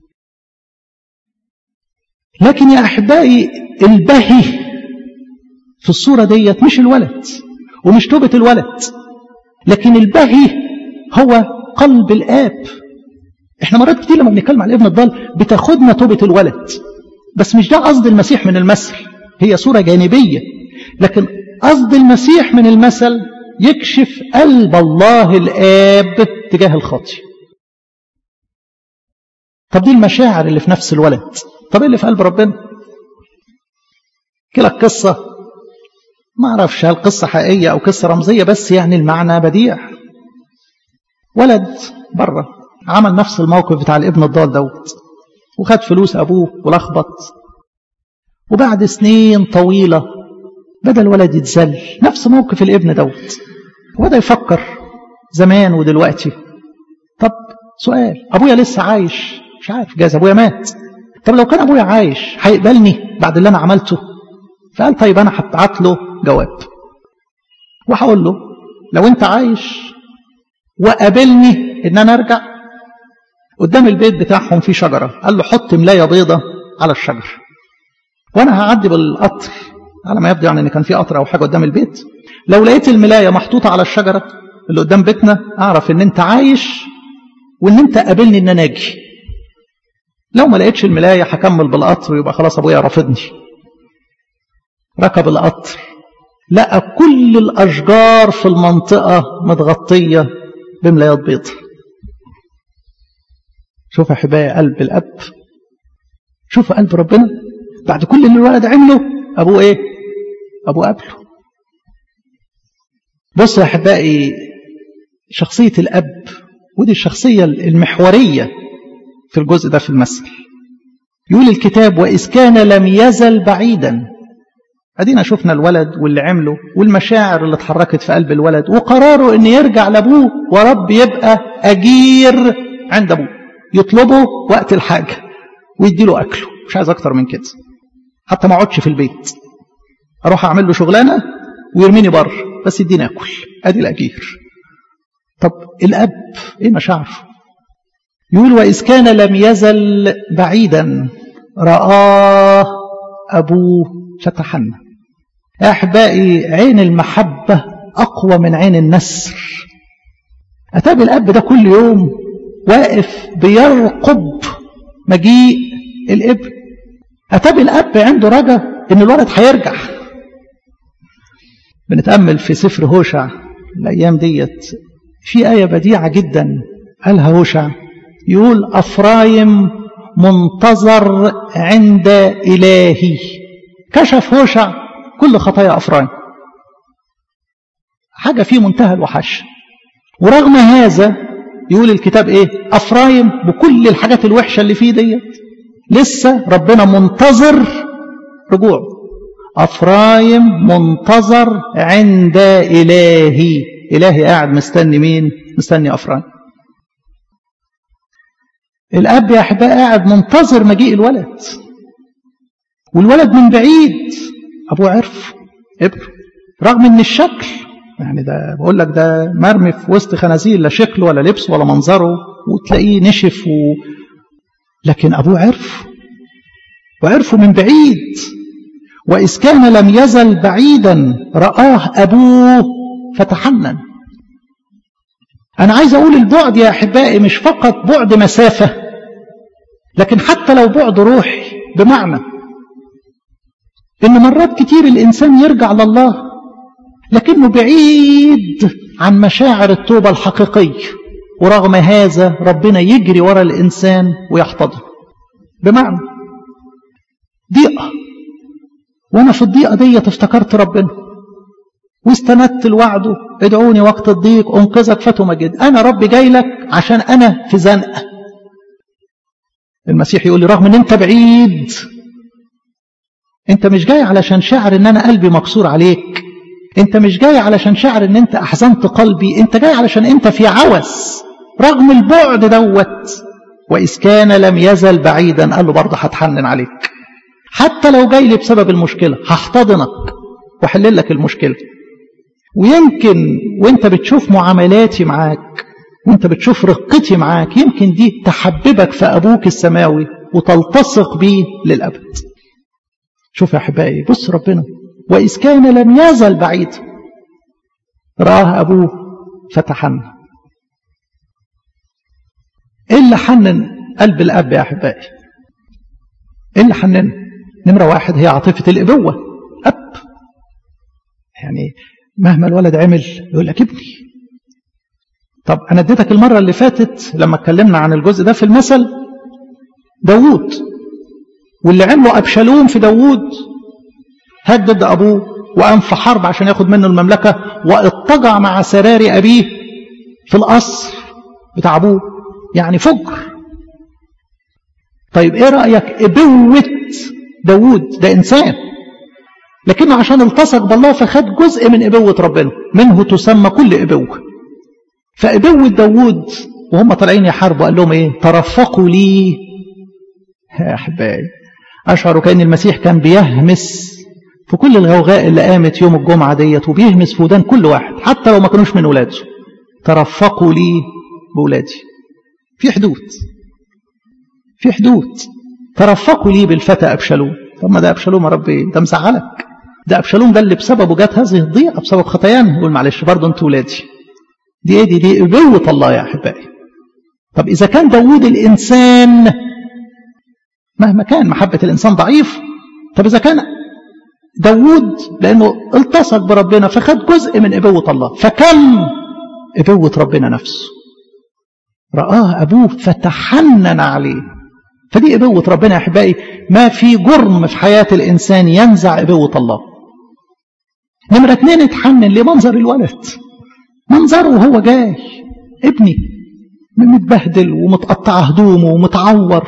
لكن يا احبائي البهي في الصوره ديت مش الولد ومش توبه الولد لكن البهي هو قلب الاب احنا مرات كتير لما بنتكلم عن الابن الضال بتاخدنا توبه الولد بس مش ده قصد المسيح من المثل هي صوره جانبيه لكن قصد المسيح من المثل يكشف قلب الله الاب تجاه الخاطئ طب دي المشاعر اللي في نفس الولد طب ايه اللي في قلب ربنا احكي لك قصه ما اعرفش هل قصه حقيقيه او قصه رمزيه بس يعني المعنى بديع ولد بره عمل نفس الموقف بتاع الابن الضال دوت وخد فلوس أبوه ولخبط وبعد سنين طويلة بدأ الولد يتذل نفس موقف الابن دوت وبدأ يفكر زمان ودلوقتي طب سؤال أبويا لسه عايش مش عارف جاز أبويا مات طب لو كان أبويا عايش هيقبلني بعد اللي أنا عملته فقال طيب أنا هبعت له جواب وهقول له لو أنت عايش وقابلني إن أنا أرجع قدام البيت بتاعهم في شجرة قال له حط ملاية بيضة على الشجر وأنا هعدي بالقطر على ما يبدو يعني إن كان في قطر أو حاجة قدام البيت لو لقيت الملاية محطوطة على الشجرة اللي قدام بيتنا أعرف إن أنت عايش وإن أنت قابلني إن أنا أجي لو ما لقيتش الملاية هكمل بالقطر ويبقى خلاص أبويا رافضني ركب القطر لقى كل الأشجار في المنطقة متغطية بملايات بيض شوف أحبائي قلب الأب شوف قلب ربنا بعد كل اللي الولد عمله أبوه إيه أبوه قبله بص يا أحبائي شخصية الأب ودي الشخصية المحورية في الجزء ده في المثل يقول الكتاب وإذ كان لم يزل بعيدا أدينا شفنا الولد واللي عمله والمشاعر اللي اتحركت في قلب الولد وقراره أن يرجع لأبوه ورب يبقى أجير عند أبوه يطلبه وقت الحاجة ويديله أكله مش عايز أكتر من كده حتى ما اقعدش في البيت أروح أعمل له شغلانة ويرميني بره بس يديني أكل أدي الأجير طب الأب إيه مشاعره يقول وإذ كان لم يزل بعيدا رآه أبوه فتحنى يا أحبائي عين المحبة أقوى من عين النسر أتابع الأب ده كل يوم واقف بيرقب مجيء الابن أتابع الأب عنده رجا إن الولد هيرجع بنتأمل في سفر هوشع الأيام ديت في آية بديعة جدا قالها هوشع يقول أفرايم منتظر عند إلهي كشف هوشع كل خطايا أفرايم حاجة في منتهى الوحش ورغم هذا يقول الكتاب إيه أفرايم بكل الحاجات الوحشة اللي فيه ديت لسه ربنا منتظر رجوعه أفرايم منتظر عند إلهي إلهي قاعد مستني مين مستني أفرايم الأب يا أحباء قاعد منتظر مجيء الولد والولد من بعيد أبوه عرف ابنه رغم ان الشكل يعني ده بقول لك ده مرمي في وسط خنازير لا شكله ولا لبسه ولا منظره وتلاقيه نشف و... لكن أبوه عرف وعرفه من بعيد وإذ كان لم يزل بعيدا رآه أبوه فتحنن أنا عايز أقول البعد يا أحبائي مش فقط بعد مسافة لكن حتى لو بعد روحي بمعنى إن مرات كتير الإنسان يرجع لله لكنه بعيد عن مشاعر التوبة الحقيقية ورغم هذا ربنا يجري ورا الإنسان ويحتضنه بمعنى ضيقة وأنا في الضيقة دي افتكرت ربنا واستندت لوعده ادعوني وقت الضيق انقذك فتمجد انا ربي جاي لك عشان انا في زنقه المسيح يقول لي رغم ان انت بعيد انت مش جاي علشان شعر ان انا قلبي مكسور عليك انت مش جاي علشان شعر ان انت احزنت قلبي انت جاي علشان انت في عوز رغم البعد دوت واذ كان لم يزل بعيدا قال له برضه هتحنن عليك حتى لو جاي لي بسبب المشكله هحتضنك واحل لك المشكله ويمكن وانت بتشوف معاملاتي معاك وانت بتشوف رقتي معاك يمكن دي تحببك في ابوك السماوي وتلتصق بيه للابد شوف يا احبائي بص ربنا واذ كان لم يزل بعيد راه ابوه فتحنن ايه اللي حنن قلب الاب يا احبائي ايه اللي حنن نمره واحد هي عاطفه الابوه اب يعني مهما الولد عمل يقول لك ابني طب أنا اديتك المرة اللي فاتت لما اتكلمنا عن الجزء ده في المثل داوود واللي عمله أبشالوم في داوود هدد أبوه وقام في حرب عشان ياخد منه المملكة واضطجع مع سراري أبيه في القصر بتاع أبوه يعني فجر طيب ايه رأيك ابوة داود ده انسان لكنه عشان التصق بالله فخد جزء من ابوة ربنا منه تسمى كل ابوة فابوة داود وهم طالعين يحاربوا قال لهم ايه ترفقوا لي يا احبائي اشعروا كان المسيح كان بيهمس في كل الغوغاء اللي قامت يوم الجمعه ديت وبيهمس في ودان كل واحد حتى لو ما كانوش من ولاده ترفقوا لي بولادي في حدود في حدود ترفقوا لي بالفتى ابشالوم طب ما ده ابشالوم يا رب ايه ده مزعلك ده ابشالوم ده اللي بسببه جت هذه الضيقه بسبب خطايانا يقول معلش برضه انتوا ولادي دي ايه دي دي ابوه الله يا احبائي طب اذا كان داوود الانسان مهما كان محبه الانسان ضعيف طب اذا كان داوود لانه التصق بربنا فخد جزء من ابوه الله فكم ابوه ربنا نفسه رآه أبوه فتحنن عليه فدي أبوة ربنا يا أحبائي ما في جرم في حياة الإنسان ينزع أبوة الله نمرة اتنين اتحنن لمنظر الولد منظره وهو جاي ابني متبهدل ومتقطع هدومه ومتعور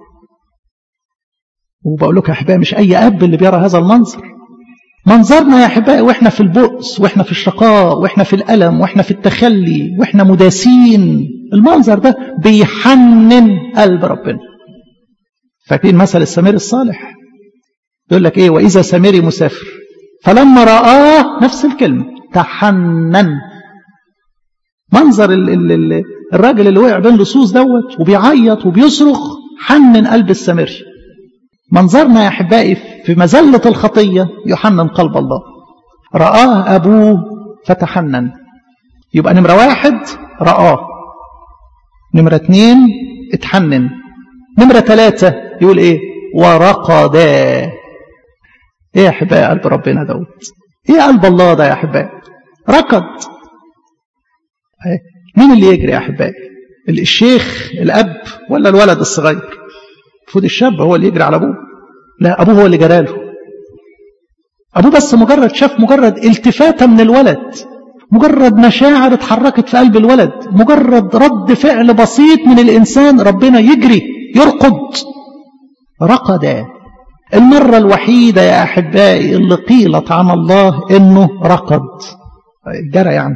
وبقول لك يا أحبائي مش أي أب اللي بيرى هذا المنظر منظرنا يا أحبائي وإحنا في البؤس وإحنا في الشقاء وإحنا في الألم وإحنا في التخلي وإحنا مداسين المنظر ده بيحنن قلب ربنا فاكرين مثل السمير الصالح يقول لك ايه واذا سميري مسافر فلما رآه نفس الكلمة تحنن منظر ال ال ال الراجل اللي وقع بين لصوص دوت وبيعيط وبيصرخ حنن قلب السميري منظرنا يا احبائي في مزلة الخطية يحنن قلب الله رآه أبوه فتحنن يبقى نمرة واحد رآه نمرة اتنين اتحنن نمرة ثلاثة يقول ايه ورقدا ايه يا احبائي قلب ربنا دوت ايه قلب الله ده يا احبائي ركض ايه مين اللي يجري يا احبائي الشيخ الاب ولا الولد الصغير المفروض الشاب هو اللي يجري على ابوه لا ابوه هو اللي جراله ابوه بس مجرد شاف مجرد التفاته من الولد مجرد مشاعر اتحركت في قلب الولد مجرد رد فعل بسيط من الإنسان ربنا يجري يرقد رقد المرة الوحيدة يا أحبائي اللي قيلت عن الله إنه رقد جرى يعني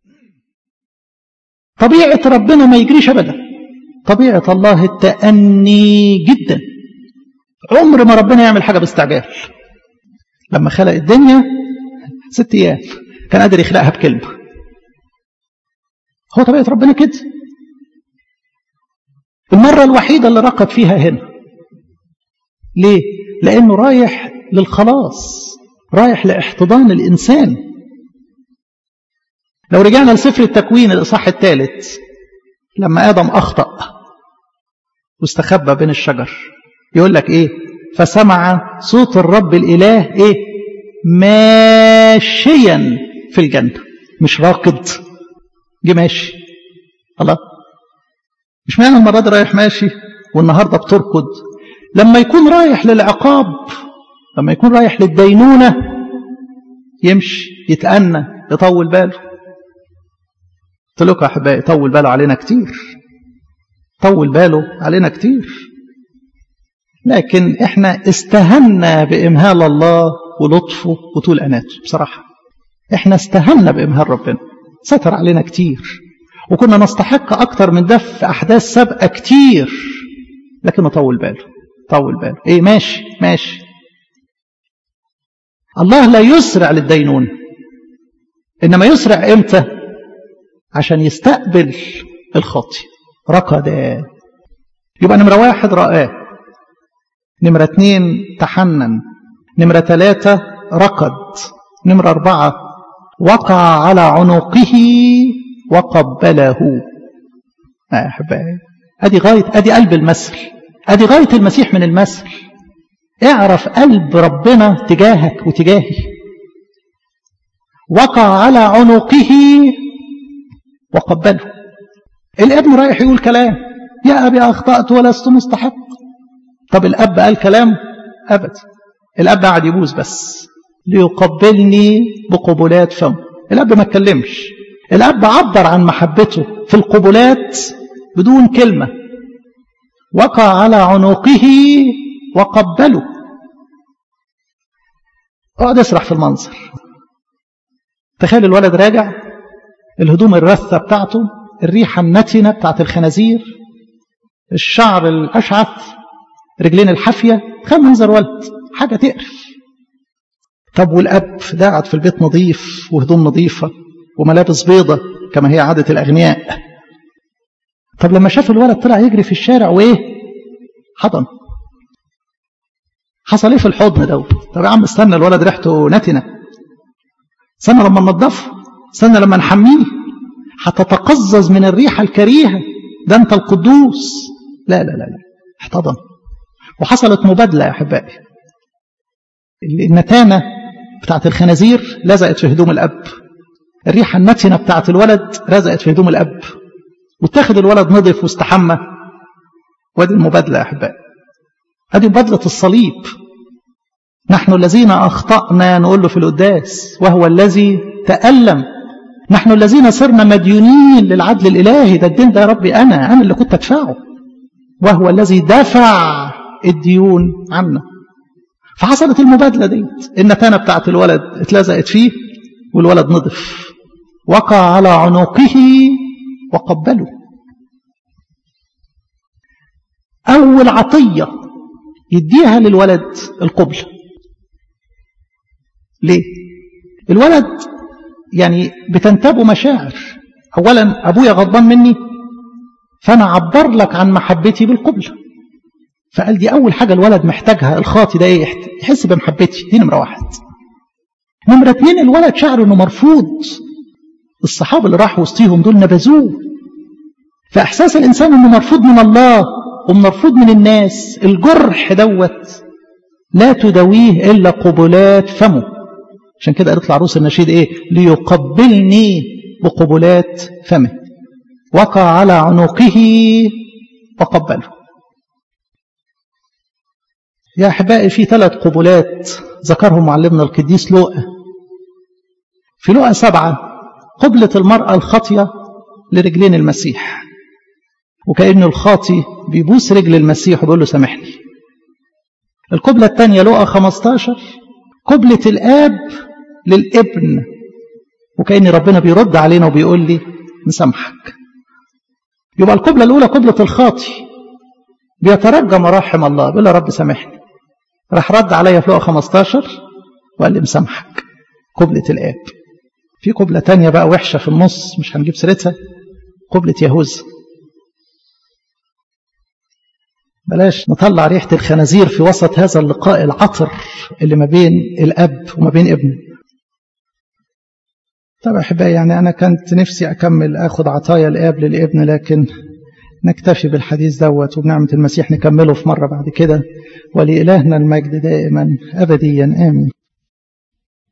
طبيعة ربنا ما يجريش أبدا طبيعة الله التأني جدا عمر ما ربنا يعمل حاجة باستعجال لما خلق الدنيا ست أيام كان قادر يخلقها بكلمة هو طبيعة ربنا كده المرة الوحيدة اللي رقد فيها هنا ليه؟ لأنه رايح للخلاص رايح لاحتضان الإنسان لو رجعنا لسفر التكوين الإصحاح الثالث لما آدم أخطأ واستخبى بين الشجر يقول لك إيه فسمع صوت الرب الإله إيه ماشيا في الجنة مش راكض جه ماشي الله مش معنى المرة دي رايح ماشي والنهاردة بتركض لما يكون رايح للعقاب لما يكون رايح للدينونة يمشي يتأنى يطول باله قلت لكم يا أحبائي طول باله علينا كتير طول باله علينا كتير لكن احنا استهنا بإمهال الله ولطفه وطول أناته بصراحة احنا استهنا بإمهال ربنا ستر علينا كتير وكنا نستحق أكتر من ده في أحداث سابقة كتير لكن طول باله طول باله ايه ماشي ماشي الله لا يسرع للدينون إنما يسرع إمتى عشان يستقبل الخاطي ركض يبقى نمرة واحد رآه نمرة اتنين تحنن نمرة ثلاثة ركض نمرة أربعة وقع على عنقه وقبله يا أحبائي أدي غاية أدي قلب المثل أدي غاية المسيح من المثل اعرف قلب ربنا تجاهك وتجاهي وقع على عنقه وقبله الابن رايح يقول كلام يا أبي أخطأت ولست مستحق طب الأب قال كلام أبدا الأب قعد يبوس بس ليقبلني بقبلات فم الأب ما اتكلمش الأب عبر عن محبته في القبلات بدون كلمة وقع على عنقه وقبله اقعد اسرح في المنظر تخيل الولد راجع الهدوم الرثة بتاعته الريحة النتنة بتاعت الخنازير الشعر الأشعث رجلين الحافية تخيل منظر ولد حاجة تقرف طب والأب ده قاعد في البيت نظيف وهدوم نظيفة وملابس بيضة كما هي عادة الأغنياء طب لما شاف الولد طلع يجري في الشارع وإيه حضن حصل ايه في الحضن دوت طب يا عم استنى الولد ريحته نتنه استنى لما ننضفه استنى لما نحميه هتتقزز من الريحه الكريهه ده انت القدوس لا لا لا لا احتضن وحصلت مبادله يا احبائي النتانه بتاعت الخنازير لزقت في هدوم الاب الريحه النتنه بتاعت الولد لزقت في هدوم الاب واتخذ الولد نضف واستحمى وادي المبادله يا احبائي هذه مبادله الصليب نحن الذين أخطأنا نقول له في القداس وهو الذي تألم نحن الذين صرنا مديونين للعدل الإلهي ده الدين ده يا ربي أنا أنا اللي كنت أدفعه وهو الذي دفع الديون عنا فحصلت المبادلة دي النتانة بتاعت الولد اتلزقت فيه والولد نضف وقع على عنقه وقبله أول عطية يديها للولد القبل ليه الولد يعني بتنتابه مشاعر اولا ابويا غضبان مني فانا اعبر لك عن محبتي بالقبل فقال دي اول حاجه الولد محتاجها الخاطي ده ايه يحس بمحبتي دي نمره واحد نمره اتنين الولد شعر انه مرفوض الصحابه اللي راحوا وسطيهم دول نبذوه فاحساس الانسان انه مرفوض من الله ومرفوض من الناس الجرح دوت لا تداويه الا قبلات فمه عشان كده قالت العروس النشيد ايه ليقبلني بقبلات فمه وقع على عنقه وقبله يا احبائي في ثلاث قبلات ذكرهم معلمنا القديس لوقا في لوقا سبعة قبلة المرأة الخاطية لرجلين المسيح وكأن الخاطي بيبوس رجل المسيح وبيقول له سامحني القبلة الثانية لوقا 15 قبلة الآب للابن وكأن ربنا بيرد علينا وبيقول لي مسامحك يبقى القبلة الأولى قبلة الخاطي بيترجى مراحم الله بيقول يا رب سامحني راح رد عليا في لقا 15 وقال لي مسامحك قبلة الآب في قبلة تانية بقى وحشة في النص مش هنجيب سيرتها قبلة يهوذا بلاش نطلع ريحة الخنازير في وسط هذا اللقاء العطر اللي ما بين الأب وما بين ابنه طبعا أحبائي يعني أنا كنت نفسي أكمل أخذ عطايا الآب للابن لكن نكتفي بالحديث دوت وبنعمة المسيح نكمله في مرة بعد كده ولإلهنا المجد دائما أبديا آمين